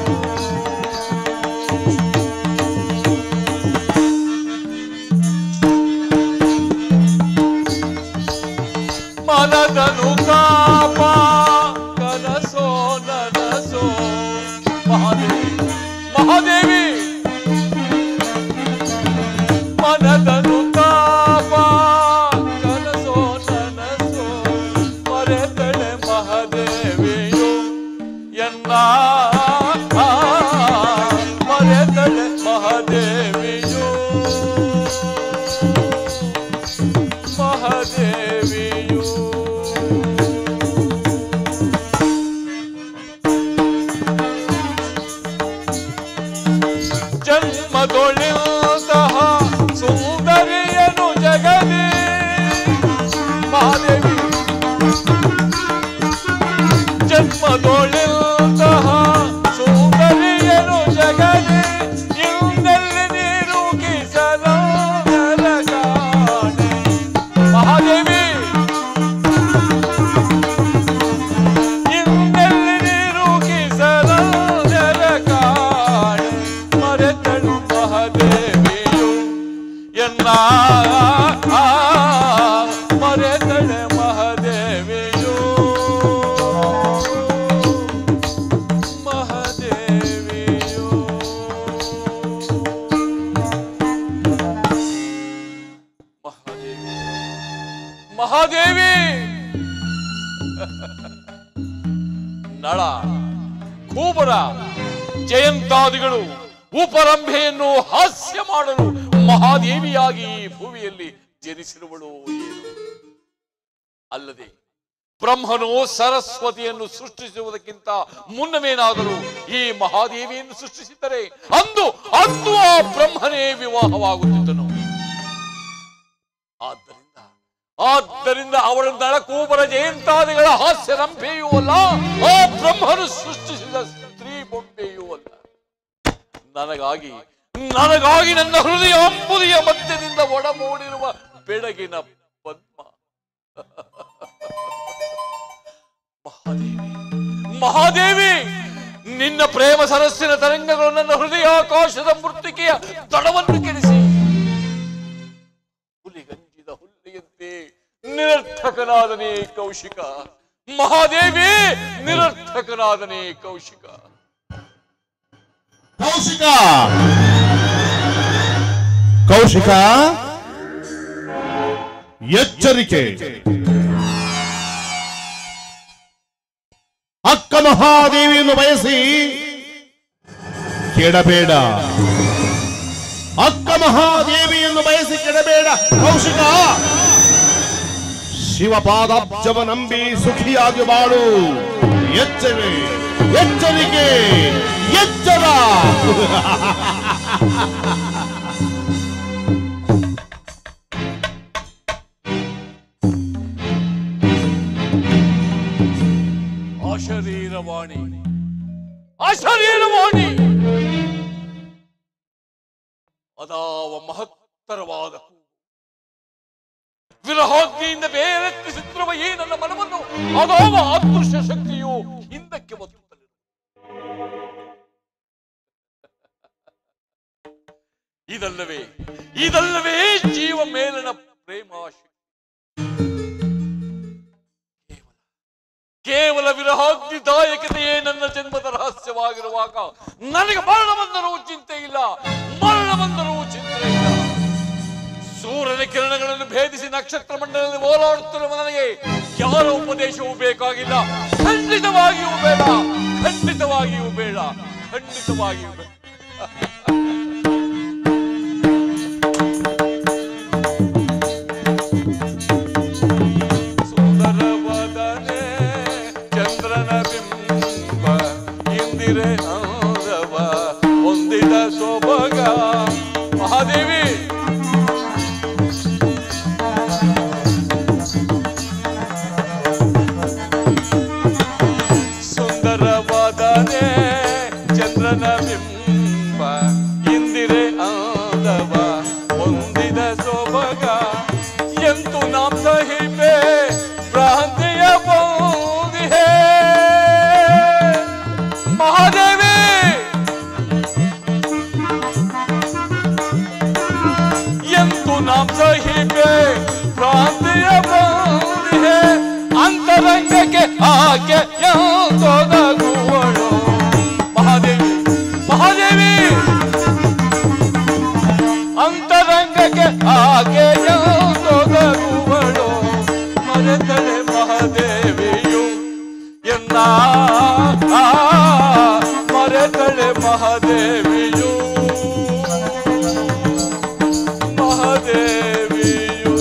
ಮನದನು ತಾಪ ಕನಸೋ ನನಸೋ ಮಹಾದೇವಿ ಮಹಾದೇವಿ ಮನದನು ತಾಪ ಕನಸೋ ನನಸೋ ಮರೆತಳೆ ಮಹಾದೇವಿಯು ಎನ್ನ ಆ, ಮರೆತಳೆ ಮಹಾದೇವಿಯು ಮಹಾದೇವಿಯು ಜನ್ಮದೊಳಿಂತಹ ಸುಂದರಿಯನು ಜಗದಿ ಮಹಾದೇವಿ ಜನ್ಮದೊಳಿಂತಹ ಸುಂದರಿಯನು ಜಗದಿ ಇಂದಲ್ಲಿ ನೀರು ಕಿಸಲ ಕಾಣೆ ಮಹಾದೇವಿ ಇಂದಲ್ಲಿ ನೀರು ಕಿಸಲ ಕಾಣೆ ಮರೆತಳು ಮಹಾದೇವಿಯು ಎನ್ನ ಆ, ಮರೆತಳೆ ಮಹಾದೇವಿಯು ಮಹಾದೇವಿಯು ಮಹಾದೇವಿ ಮಹಾದೇವಿ ನಳ ಕೂಬರ ಜಯಂತಾದಿಗಳು ಉಪರಂಭೆಯನ್ನು ಹಾಸ್ಯ ಮಾಡಲು ಮಹಾದೇವಿಯಾಗಿ ಈ ಭೂಮಿಯಲ್ಲಿ ಜನಿಸಿರುವಳು ಏನು ಅಲ್ಲದೆ ಬ್ರಹ್ಮನು ಸರಸ್ವತಿಯನ್ನು ಸೃಷ್ಟಿಸುವುದಕ್ಕಿಂತ ಮುನ್ನವೇನಾದರೂ ಈ ಮಹಾದೇವಿಯನ್ನು ಸೃಷ್ಟಿಸಿದ್ದರೆ ಅಂದು ಅಂದು ಆ ಬ್ರಹ್ಮನೇ ವಿವಾಹವಾಗುತ್ತಿದ್ದನು ಆದ್ದರಿಂದ ಆದ್ದರಿಂದ ಅವಳ ನಳಕೂಬರ ಜಯಂತಾದಿಗಳ ಹಾಸ್ಯ ರಂಭೆಯೂ ಅಲ್ಲ ಆ ಬ್ರಹ್ಮನು ಸೃಷ್ಟಿಸಿದ ಸ್ತ್ರೀ ಬೊಂಬೆಯೂ ಅಲ್ಲ ನನಗಾಗಿ ನನಗಾಗಿ ನನ್ನ ಹೃದಯ ಅಂಬುದಿಯ ಮಧ್ಯದಿಂದ ಒಡಮೂಡಿರುವ ಬೆಳಗಿನ ಪದ್ಮ ಮಹಾದೇವಿ ಮಹಾದೇವಿ ನಿನ್ನ ಪ್ರೇಮ ಸರಸ್ಸಿನ ತರಂಗಗಳು ನನ್ನ ಹೃದಯಾಕಾಶದ ಮೃತ್ತಿಕೆಯ ದಡವನ್ನು ಕೆಡಿಸಿ ಹುಲಿಗಂಜಿದ ಹುಲ್ಲಿಯಂತೆ ನಿರರ್ಥಕನಾದನೇ ಕೌಶಿಕ ಮಹಾದೇವಿ ನಿರರ್ಥಕನಾದನೇ ಕೌಶಿಕ ಕೌಶಿಕ ಕೌಶಿಕ ಎಚ್ಚರಿಕೆ ಅಕ್ಕ ಮಹಾದೇವಿಯನ್ನು ಬಯಸಿ ಕೆಡಬೇಡ ಅಕ್ಕ ಮಹಾದೇವಿಯನ್ನು ಬಯಸಿ ಕೆಡಬೇಡ ಕೌಶಿಕ ಶಿವಪಾದಾಬ್ಜವ ನಂಬಿ ಸುಖಿಯಾಗಿ ಬಾಳು ಎಚ್ಚರಿ ಎಚ್ಚರಿಕೆ ಎಚ್ಚರ ಅಶರೀರವಾಣಿ ಅಶರೀರವಾಣಿ ಅದಾವ ಮಹತ್ತರವಾದ ಕೂಗು. ವಿರಹಾಗ್ನಿಯಿಂದ ಬೇರೆತ್ತಿಸುತ್ತಿರುವ ಈ ನನ್ನ ಮನವನ್ನು ಅದಾವ ಅದೃಶ್ಯ ಶಕ್ತಿಯು ಹಿಂದಕ್ಕೆ ಒತ್ತುತ್ತಲಿದೆ ಇದಲ್ಲವೇ ಇದಲ್ಲವೇ ಜೀವ ಮೇಲನ ಪ್ರೇಮಾಶಕ್ತಿ ನನಗೆ ಮರಣ ಬಂದರೂ ಚಿಂತೆ ಇಲ್ಲ ಮರಣ ಬಂದರೂ ಚಿಂತೆ ಇಲ್ಲ ಸೂರ್ಯನ ಕಿರಣಗಳನ್ನು ಭೇದಿಸಿ ನಕ್ಷತ್ರ ಮಂಡಲದಲ್ಲಿ ಓಲಾಡುತ್ತಿರುವ ನನಗೆ ಯಾರ ಉಪದೇಶವೂ ಬೇಕಾಗಿಲ್ಲ ಖಂಡಿತವಾಗಿಯೂ ಬೇಡ ಖಂಡಿತವಾಗಿಯೂ ಬೇಡ ಖಂಡಿತವಾಗಿಯೂ ಬೇಡ ಸುಂದರವದನೆ ಚಂದ್ರನ ಬಿಂಬ ಇಂದಿರೆ ಅಂದವ ಹೊಂದಿದ ಸೊಬಗ ಮಹಾದೇವಿ ಸುಂದರವಾದನೆ ಚಂದ್ರನ ಬಿಂಬ ಇಂದಿರೆ ಆದವ ಹೊಂದಿದ ಸೊಬಗ ಎಂತು ನಾಂ ಸಹಿಬೆ ಭ್ರಾಂತಿಯ ಬೋಧಿಹೆ ಮಹಾದೇವಿ ಎಂತು ನಾಂ ಸಹಿಬೆ ಭ್ರಾಂತಿಯ ಬೋಧಿಹೆ ಅಂತರಂಗಕ್ಕೆ ಆಕೆ ಎಂತೊದಗುವಳು ಮಹಾದೇವಿ ಮಹಾದೇವಿ ಅಂತರಂಗಕ್ಕೆ ಆಕೆ ಎಂತೊದಗುವಳು ಮರೆತಳೆ ಮಹಾದೇವಿಯು ಎನ್ನ ಆ, ಮರೆತಳೆ ಮಹಾದೇವಿಯು ಮಹಾದೇವಿಯು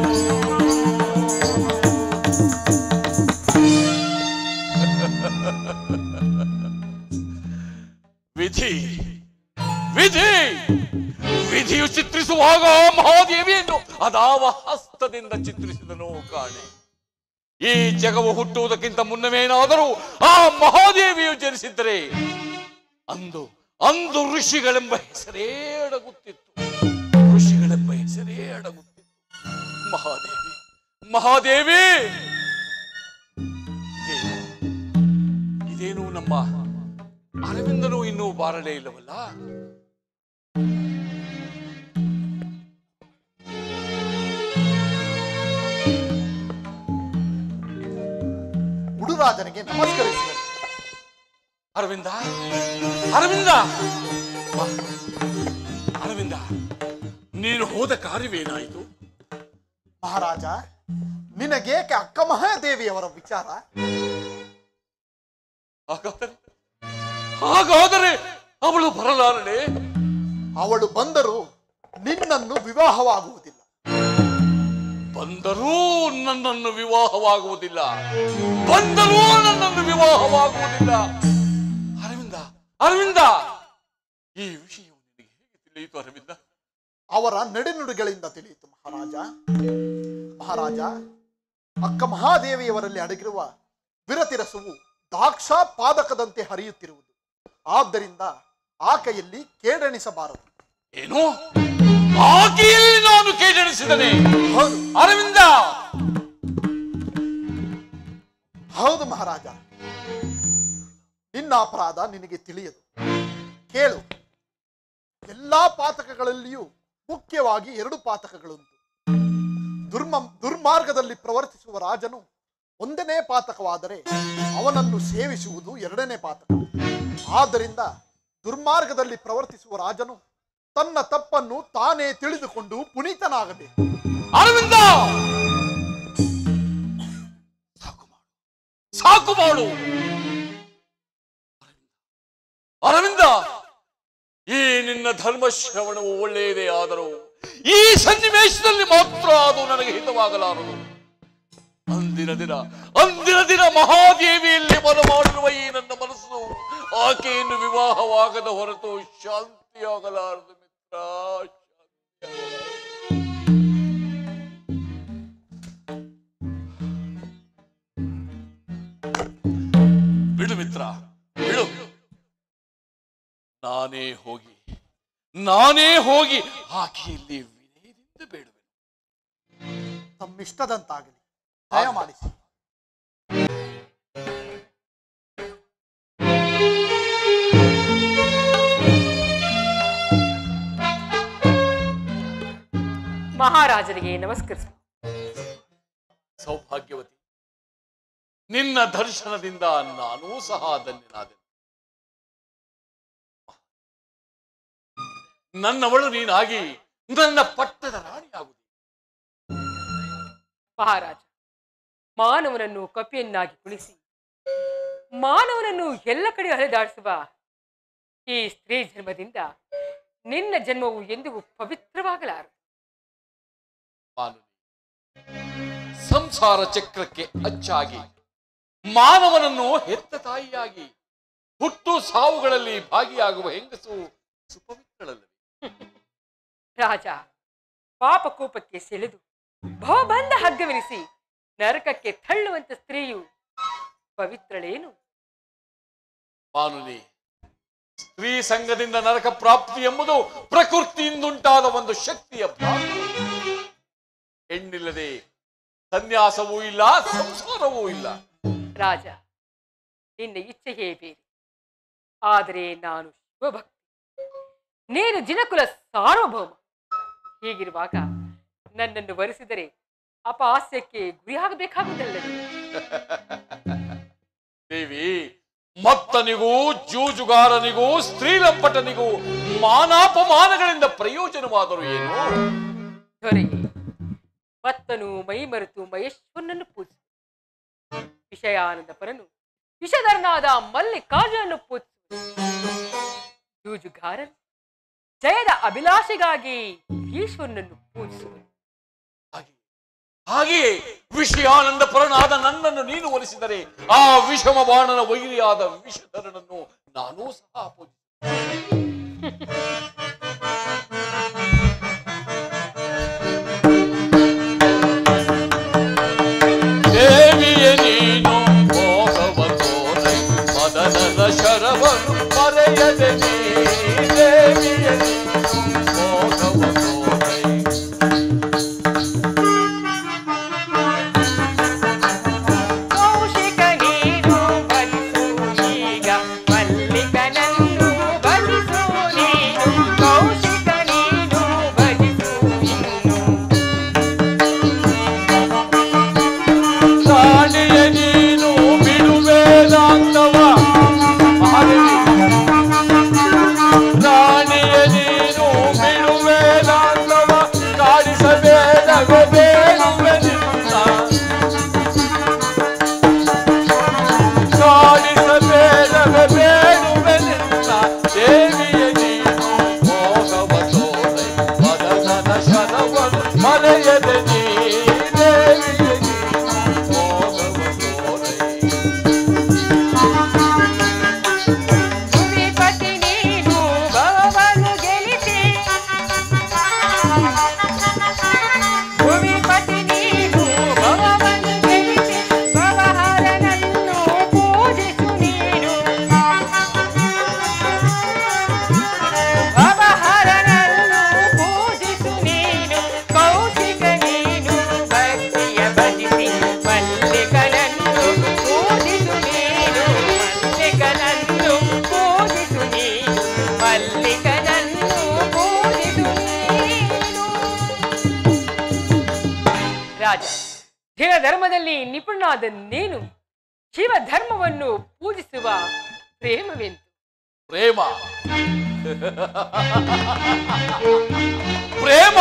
ವಿಧಿ ವಿಧಿ ವಿಧಿಯು ಚಿತ್ರಿಸುವಾಗ ಮಹಾದೇವಿಯನ್ನು ಅದಾವ ಹಸ್ತದಿಂದ ಚಿತ್ರಿಸಿದನು ಕಾಣೆ ಈ ಜಗವು ಹುಟ್ಟುವುದಕ್ಕಿಂತ ಮುನ್ನವೇನಾದರೂ ಆ ಮಹಾದೇವಿಯು ಜನಿಸಿದ್ದರೆ ಅಂದು ಅಂದು ಋಷಿಗಳೆಂಬ ಹೆಸರೇ ಅಡಗುತ್ತಿತ್ತು ಋಷಿಗಳೆಂಬ ಹೆಸರೇ ಅಡಗುತ್ತಿತ್ತು ಮಹಾದೇವಿ ಮಹಾದೇವಿ ಇದೇನು- ಇದೇನು ನಮ್ಮ ಅರವಿಂದನು ಇನ್ನೂ ಬಾರಲೇ ಇಲ್ಲವಲ್ಲ ಉಡುರಾಜನಿಗೆ ನಮಸ್ಕರಿಸಿದರು ಅರವಿಂದ ಅರವಿಂದ ಬಾ. ಅರವಿಂದ ನೀನು ಹೋದ ಕಾರ್ಯವೇನಾಯಿತು ಮಹಾರಾಜ ನಿನಗೇಕೆ ಅಕ್ಕ ಮಹಾದೇವಿಯವರ ವಿಚಾರ ಹಾಗಾದರೆ ಹಾಗಾದರೆ ಅವಳು ಬರಲಾರಳೆ ಅವಳು ಬಂದರೂ ನಿನ್ನನ್ನು ವಿವಾಹವಾಗುವುದಿಲ್ಲ ಬಂದರೂ ನನ್ನನ್ನು ವಿವಾಹವಾಗುವುದಿಲ್ಲ ಬಂದರೂ ನನ್ನನ್ನು ವಿವಾಹವಾಗುವುದಿಲ್ಲ ಅರವಿಂದ ಅರವಿಂದ ಈ ವಿಷಯವು ನಿನಗೆ ಹೇಗೆ ತಿಳಿಯಿತು ಅರವಿಂದ ಅವರ ನಡೆನುಡಿಗಳಿಂದ ತಿಳಿಯಿತು ಮಹಾರಾಜ ಮಹಾರಾಜ ಅಕ್ಕ ಮಹಾದೇವಿಯವರಲ್ಲಿ ಅಡಗಿರುವ ವಿರತಿರಸವು ದಾಕ್ಷ ಪಾದಕದಂತೆ ಹರಿಯುತ್ತಿರುವುದು ಆದ್ದರಿಂದ ಆಕೆಯಲ್ಲಿ ಕೇಡೆಣಿಸಬಾರದು ಏನು ಆಕೆಯಲ್ಲಿ ನಾನು ಕೇಳೆಣಿಸಿದನೆ ಹೌದು ಅರವಿಂದ ಹೌದು ಮಹಾರಾಜ ನಿನ್ನ ಅಪರಾಧ ನಿನಗೆ ತಿಳಿಯದು ಕೇಳು ಎಲ್ಲಾ ಪಾತಕಗಳಲ್ಲಿಯೂ ಮುಖ್ಯವಾಗಿ ಎರಡು ಪಾತಕಗಳುಂಟು ದುರ್ಮ ದುರ್ಮಾರ್ಗದಲ್ಲಿ ಪ್ರವರ್ತಿಸುವ ರಾಜನು ಒಂದನೇ ಪಾತಕವಾದರೆ ಅವನನ್ನು ಸೇವಿಸುವುದು ಎರಡನೇ ಪಾತಕ ಆದ್ದರಿಂದ ದುರ್ಮಾರ್ಗದಲ್ಲಿ ಪ್ರವರ್ತಿಸುವ ರಾಜನು ತನ್ನ ತಪ್ಪನ್ನು ತಾನೇ ತಿಳಿದುಕೊಂಡು ಪುನೀತನಾಗಬೇಕು ಅರವಿಂದ ಸಾಕು ಮಾಡು ಸಾಕು ಮಾಡು ಅರವಿಂದ ಈ ನಿನ್ನ ಧರ್ಮ ಶ್ರವಣವು ಒಳ್ಳೆಯದೇ ಆದರೂ ಈ ಸನ್ನಿವೇಶದಲ್ಲಿ ಮಾತ್ರ ಅದು ನನಗೆ ಹಿತವಾಗಲಾರದು ಅಂದಿನ ದಿನ ಅಂದಿನ ದಿನ ಮಹಾದೇವಿಯಲ್ಲಿ ಮನ ಮಾಡಿರುವ ಈ ನನ್ನ ಮನಸ್ಸು ಆಕೆಯನ್ನು ವಿವಾಹವಾಗದ ಹೊರತು ಶಾಂತಿಯಾಗಲಾರದು ಮಿತ್ರ ಶಾಂತಿಯಾಗಲಾರದು. ಬಿಡು ಮಿತ್ರ ಬಿಡು ನಾನೇ ಹೋಗಿ ನಾನೇ ಹೋಗಿ ಆಕೆಯಲ್ಲಿ ವಿನಯದಿಂದ ಬೇಡುವೆ ತಮ್ಮಿಷ್ಟದಂತಾಗಲಿ ದಯಮಾಡಿಸಿ ಮಹಾರಾಜರಿಗೆ ನಮಸ್ಕರಿಸ ಸೌಭಾಗ್ಯವತಿ ನಿನ್ನ ದರ್ಶನದಿಂದ ನಾನೂ ಸಹ ಧನ್ಯನಾದೆ ನನ್ನವಳು ನೀನಾಗಿ ನನ್ನ ಪಟ್ಟದ ರಾಣಿಯಾಗುವುದು ಮಹಾರಾಜ ಮಾನವನನ್ನು ಕಪಿಯನ್ನಾಗಿ ಕುಣಿಸಿ ಮಾನವನನ್ನು ಎಲ್ಲ ಕಡೆ ಅಲೆದಾಡಿಸುವ ಈ ಸ್ತ್ರೀ ಜನ್ಮದಿಂದ ನಿನ್ನ ಜನ್ಮವು ಎಂದಿಗೂ ಪವಿತ್ರವಾಗಲಾರದು ಮಾನುಲಿ ಸಂಸಾರ ಚಕ್ರಕ್ಕೆ ಅಚ್ಚಾಗಿ ಮಾನವನನ್ನು ಹೆತ್ತ ತಾಯಿಯಾಗಿ ಹುಟ್ಟು ಸಾವುಗಳಲ್ಲಿ ಭಾಗಿಯಾಗುವ ಹೆಂಗಸು ಸುಪವಿತ್ರಳಲ್ಲವೇ ರಾಜ ಪಾಪಕೋಪಕ್ಕೆ ಸೆಳೆದು ಭವಬಂಧ ಹಗ್ಗವಿರಿಸಿ ನರಕಕ್ಕೆ ತಳ್ಳುವಂತ ಸ್ತ್ರೀಯು ಪವಿತ್ರಳೇನು ಮಾನುಲಿ ಸ್ತ್ರೀ ಸಂಘದಿಂದ ನರಕ ಪ್ರಾಪ್ತಿ ಎಂಬುದು ಪ್ರಕೃತಿಯಿಂದುಂಟಾದ ಒಂದು ಶಕ್ತಿಯ ಭ್ರಾಂತಿ ಹೆಣ್ಣಿಲ್ಲದೆ ಸನ್ಯಾಸವೂ ಇಲ್ಲ ಸಂಸಾರವೂ ಇಲ್ಲ ರಾಜ ನಿನ್ನ ಇಚ್ಛೆಯೇ ಬೇರೆ ಆದರೆ ನಾನು ಶಿವಭಕ್ತಿ ನೀನು ಜಿನಕುಲ ಸಾರ್ವಭೌಮ ಹೀಗಿರುವಾಗ ನನ್ನನ್ನು ವರಿಸಿದರೆ ಅಪಹಾಸ್ಯಕ್ಕೆ ಗುರಿಯಾಗಬೇಕಾಗುವುದಲ್ಲವೇ ದೇವಿ ಮತ್ತನಿಗೂ ಜೂಜುಗಾರನಿಗೂ ಸ್ತ್ರೀಲಂಪಟನಿಗೂ ಮಾನಾಪಮಾನಗಳಿಂದ ಪ್ರಯೋಜನವಾದರೂ ಏನು ದೊರೆಯೇ ಭತ್ತನು ಮೈಮರೆತು ಮಹೇಶ್ವರನನ್ನು ಪೂಜಿಸು ವಿಷಯಾನಂದ ಪರನು ವಿಷಧರನಾದ ಮಲ್ಲಿಕಾರ್ಜುನನ್ನು ಪೂಜಿಸು ಜೂಜುಗಾರನು ಜಯದ ಅಭಿಲಾಷೆಗಾಗಿ ಈಶ್ವರನನ್ನು ಪೂಜಿಸುವನು ಹಾಗೆ ಹಾಗೆಯೇ ವಿಷಯಾನಂದ ಪರನಾದ ನನ್ನನ್ನು ನೀನು ಒಲಿಸಿದರೆ ಆ ವಿಷಮ ಬಾಣನ ವೈರಿಯಾದ ವಿಷಧರನನ್ನು ನಾನೂ ಸಹ ಪೂಜಿಸುತ್ತೇನೆ. ದೇವಿಯ ನೀನು ಮೋಹವ ತೋರೈ ಮದನದ ಶರವನು ಮರೆಯದೆ ನೀ ದೇವಿಯ ನೀನು ಮೋಹವ ತೋರೈ ಕೌಶಿಕ ನೀನು ಬಲಿಸು ಈಗ ಮಲ್ಲಿಕನನ್ನು ಬಲಿಸು ನೀನು ಕೌಶಿಕ ನೀನು ಬಲಿಸು ಇನ್ನು ರಾಣಿಯ ನೀನು ಬಿಡುವೇದಾಂತವ ರಾಣಿಯ ನೀನು ಬಿಡುವೇದಾಂತವ ಕಾಡಿಸಬೇಡವೇ ಬೇಡುವೆ ನಿನ್ನ ಕಾಡಿಸಬೇಡವೇ ಬೇಡುವೆ ನಿನ್ನ ದೇವಿಯ ನೀನು ಮೋಹವ ತೋರೈ ಮದನದ ಶರವನು ಮರೆಯದೆ ನೀ ದೇವಿಯ ನೀನು ಮೋಹವ ತೋರೈ ಭೂಮಿಪತಿ ನೀನು ಭವವನ್ನು ಗೆಲಿಸಿ ಭೂಮಿಪತಿ ನೀನು ಭವವನ್ನು ಗೆಲಿಸಿ ಭವಹರನನ್ನು ಪೂಜಿಸು ನೀನು ಭವಹರನನ್ನು ಪೂಜಿಸು ನೀನು ಕೌಶಿಕ ನೀನು ಭಕ್ತಿಯ ಭಜಿಸಿ ಮಲ್ಲಿಕನನ್ನು ಪೂಜಿಸು ನೀನು ಮಲ್ಲಿಕನನ್ನು ಪೂಜಿಸು ನೀನು ಮಲ್ಲಿಕನನ್ನು ಪೂಜಿಸು ನೀನು ರಾಜ ಧಿರ ಧರ್ಮದಲ್ಲಿ ನಿಪುಣನಾದ ನೀನು ಶಿವ ಧರ್ಮವನ್ನು ಪೂಜಿಸುವ ಪ್ರೇಮವೆಂತು ಪ್ರೇಮ ಪ್ರೇಮ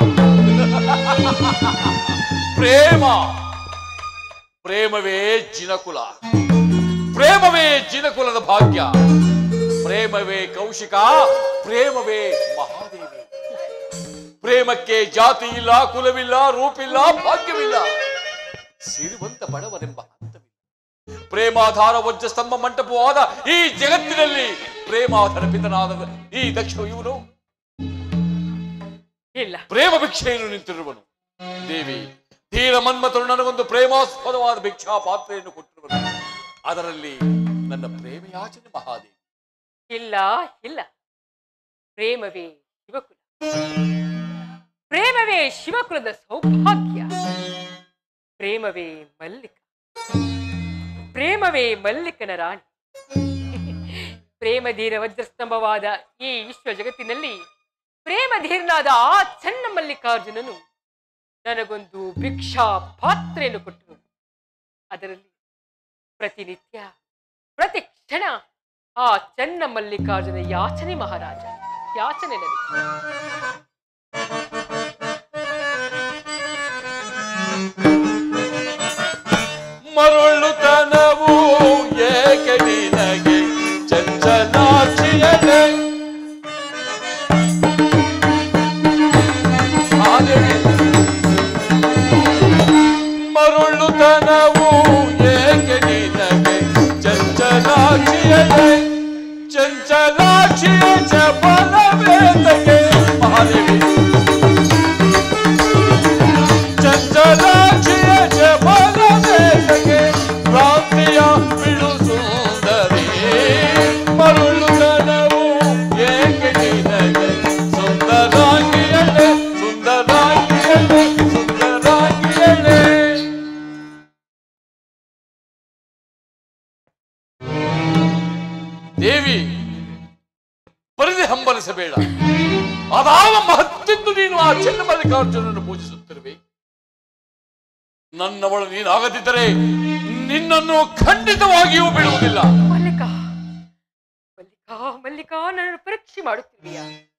ಪ್ರೇಮ ಪ್ರೇಮವೇ ಜಿನಕುಲ ಪ್ರೇಮವೇ ಜಿನಕುಲದ ಭಾಗ್ಯ ಪ್ರೇಮವೇ ಕೌಶಿಕ ಪ್ರೇಮವೇ ಮಹಾದೇವಿ ಪ್ರೇಮಕ್ಕೆ ಜಾತಿ ಇಲ್ಲ ಕುಲವಿಲ್ಲ ರೂಪಿಲ್ಲ ಭಾಗ್ಯವಿಲ್ಲ ಸಿರಿವಂತ ಬಡವರೆಂಬ ಹಂತವಿಲ್ಲ ಪ್ರೇಮಾಧಾರ ವಜ್ರ ಸ್ತಂಭ ಮಂಟಪವಾದ ಈ ಜಗತ್ತಿನಲ್ಲಿ ಪ್ರೇಮಾಧಾರ ಪಿತನಾದ ಈ ದಕ್ಷ ಇವನು ಇಲ್ಲ ಪ್ರೇಮ ಭಿಕ್ಷೆಯನ್ನು ನಿಂತಿರುವನು ದೇವಿ ಧೀರ ಮನ್ಮಥನು ನನಗೊಂದು ಪ್ರೇಮಾಸ್ಪದವಾದ ಭಿಕ್ಷಾ ಪಾತ್ರೆಯನ್ನು ಕೊಟ್ಟಿರುವನು ಅದರಲ್ಲಿ ನನ್ನ ಪ್ರೇಮಯಾಚನೆ ಮಹಾದೇವಿ ಇಲ್ಲ ಇಲ್ಲ ಪ್ರೇಮವೇ ಶಿವಕುಲ ಪ್ರೇಮವೇ ಶಿವಕುಲದ ಸೌಭಾಗ್ಯ ಪ್ರೇಮವೇ ಮಲ್ಲಿಕ ಪ್ರೇಮವೇ ಮಲ್ಲಿಕನ ರಾಣಿ ಪ್ರೇಮಧೀರ ವಜ್ರಸ್ತಂಭವಾದ ಈ ವಿಶ್ವ ಜಗತ್ತಿನಲ್ಲಿ ಪ್ರೇಮಧೀರನಾದ ಆ ಚನ್ನ ಮಲ್ಲಿಕಾರ್ಜುನನು ನನಗೊಂದು ಭಿಕ್ಷಾ ಪಾತ್ರೆಯನ್ನು ಕೊಟ್ಟನು ಅದರಲ್ಲಿ ಪ್ರತಿನಿತ್ಯ ಪ್ರತಿ ಕ್ಷಣ ಆ ಚನ್ನ ಮಲ್ಲಿಕಾರ್ಜುನ ಯಾಚನೆ ಮಹಾರಾಜ ಯಾಚನೆ ನನಗೆ ಮರುಳುತನವು ಏಕೆ ನಿನಗೆ ಚಂಚಲಾಕ್ಷಿಯನೆ ಆದೇವಿ ಮರುಳುತನವು ಏಕೆ ನಿನಗೆ ಚಂಚಲಾಕ್ಷಿಯನೆ ಚಂಚಲಾಕ್ಷಿಯ ಚಪಲವೇತಗೆ ಮಹಾದೇವಿ ಚಂಚಲಾಕ್ಷಿಯ ಚಪಲವೇತಗೆ ಭ್ರಾಂತಿಯ ಬಿಡು ಸುಂದರಿ ಮರುಳುತನವು ಏಕೆ ನಿನಗೆ ಸುಂದರಾಗಿಯಳೆ ಸುಂದರಾಗಿಯಳೆ ಸುಂದರಾಗಿಯಳೆ ದೇವಿ ಪರಿಧಿ ಹಂಬಲಿಸಬೇಡ ಅದಾವ ಮಹತ್ತೆಂದು ನೀನು ಆ ಚನ್ನಮಲ್ಲಿಕಾರ್ಜುನನ್ನು ಪೂಜಿಸುತ್ತಿರುವೆ ನನ್ನವಳು ನೀನಾಗದಿದ್ದರೆ ನಿನ್ನನ್ನು ಖಂಡಿತವಾಗಿಯೂ ಬಿಡುವುದಿಲ್ಲ ಮಲ್ಲಿಕಾ ಮಲ್ಲಿಕಾ ಮಲ್ಲಿಕಾ ನನ್ನ ಪರೀಕ್ಷೆ ಮಾಡುತ್ತಿದ್ದೀಯ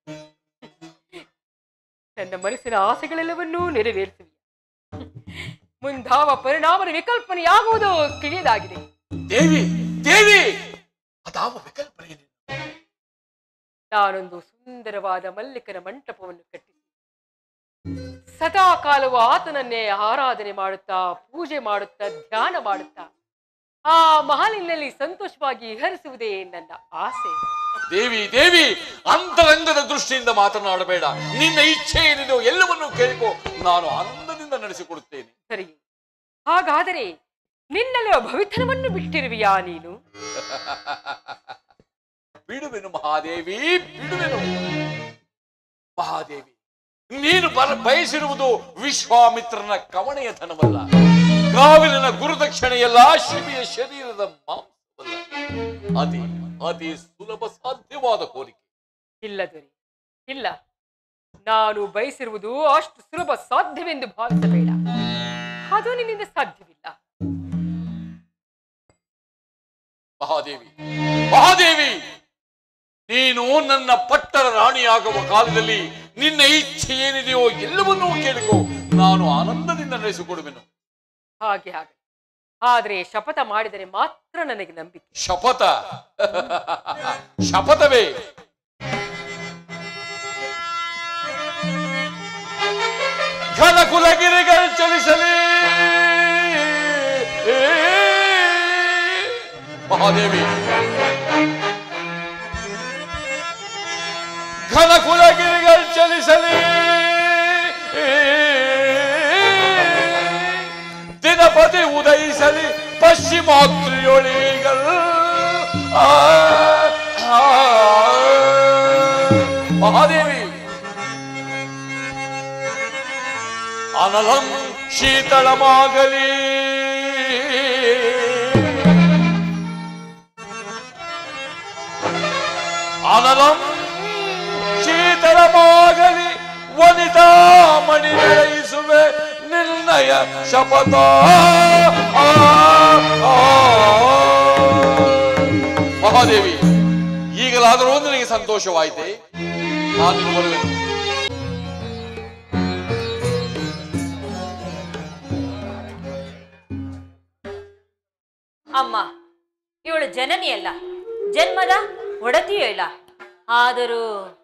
ನನ್ನ ಮನಸ್ಸಿನ ಆಸೆಗಳೆಲ್ಲವನ್ನೂ ನೆರವೇರಿಸುವಿಯ ಮುಂದಾವ ಪರಿಣಾಮದ ವಿಕಲ್ಪನೆಯಾಗುವುದು ತಿಳಿಯದಾಗಿದೆ ದೇವಿ ದೇವಿ ಅದಾವ ವಿಕಲ್ಪನೆ ನಿನ್ನ. ನಾನೊಂದು ಸುಂದರವಾದ ಮಲ್ಲಿಕನ ಮಂಟಪವನ್ನು ಕಟ್ಟಿಸಿ ಸದಾ ಕಾಲವು ಆತನನ್ನೇ ಆರಾಧನೆ ಮಾಡುತ್ತಾ ಪೂಜೆ ಮಾಡುತ್ತಾ ಧ್ಯಾನ ಮಾಡುತ್ತಾ ಆ ಮಹಲಿನಲ್ಲಿ ಸಂತೋಷವಾಗಿ ವಿಹರಿಸುವುದೇ ನನ್ನ ಆಸೆ ದೇವಿ ದೇವಿ ಅಂತರಂಗದ ದೃಷ್ಟಿಯಿಂದ ಮಾತನಾಡಬೇಡ ನಿನ್ನ ಇಚ್ಛೆ ಏನಿದೆಯೋ ಎಲ್ಲವನ್ನೂ ಕೇಳಿಕೋ ನಾನು ಆನಂದದಿಂದ ನಡೆಸಿಕೊಡುತ್ತೇನೆ ಸರಿ ಹಾಗಾದರೆ ನಿನ್ನಲ್ಲಿರುವ ಭವಿತನವನ್ನು ಬಿಟ್ಟಿರುವಿಯಾ ನೀನು ಬಿಡುವೆನು ಮಹಾದೇವಿ ಬಿಡುವೆನು ಮಹಾದೇವಿ ನೀನು ಬರ ಬಯಸಿರುವುದು ವಿಶ್ವಾಮಿತ್ರನ ಕವಣೆಯ ಧನವಲ್ಲ ಕಾವಿಲಿನ ಗುರುದಕ್ಷಿಣೆಯಲ್ಲ ಶಿಬಿಯ ಶರೀರದ ಮಾಂಸವಲ್ಲ ಅತಿ ಅತಿ ಸುಲಭ ಸಾಧ್ಯವಾದ ಕೋರಿಕೆ ಇಲ್ಲ ದೊರೆ ಇಲ್ಲ ನಾನು ಬಯಸಿರುವುದು ಅಷ್ಟು ಸುಲಭ ಸಾಧ್ಯವೆಂದು ಭಾವಿಸಬೇಡ ಅದು ನಿನ್ನಿಂದ ಸಾಧ್ಯವಿಲ್ಲ ಮಹಾದೇವಿ ಮಹಾದೇವಿ ನೀನು ನನ್ನ ಪಟ್ಟರ ರಾಣಿಯಾಗುವ ಕಾಲದಲ್ಲಿ ನಿನ್ನ ಇಚ್ಛೆ ಏನಿದೆಯೋ ಎಲ್ಲವನ್ನೂ ಕೇಳಿಕೋ ನಾನು ಆನಂದದಿಂದ ನಡೆಸಿಕೊಡುವೆನು ಹಾಗೆ ಹಾಗೆ ಆದ್ರೆ ಶಪಥ ಮಾಡಿದರೆ ಮಾತ್ರ ನನಗೆ ನಂಬಿಕೆ ಶಪಥ ಶಪಥವೇ ಘನ ಕುಲಗಿರಿಗಳು ಚಲಿಸಲಿ ಮಹಾದೇವಿ ಘನ ಕುಲಗಿರಿಗಳು ಚಲಿಸಲಿ ದಿನಪತಿ ಉದಯಿಸಲಿ ಪಶ್ಚಿಮಾತ್ರಿಯೊಳಿಗಳು ಆ, ಆ, ಮಹಾದೇವಿ ಅನಲಂ ಶೀತಳಮಾಗಲಿ ಅನಲಂ ಶೀತಳಮಾಗಲಿ ವನಿತಾ ಮಣಿ ನಡೆಯಿಸುವೆ ನಿರ್ಣಯ ಶಪಥ ಆ, ಆ. ಮಹಾದೇವಿ ಈಗಲಾದರೂ ನಿನಗೆ ಸಂತೋಷವಾಯಿತೆ ನಾನು ಬರುವೆನು ಅಮ್ಮ ಇವಳು ಜನನಿಯಲ್ಲ ಜನ್ಮದ ಒಡತಿಯೂ ಇಲ್ಲ ಆದರೂ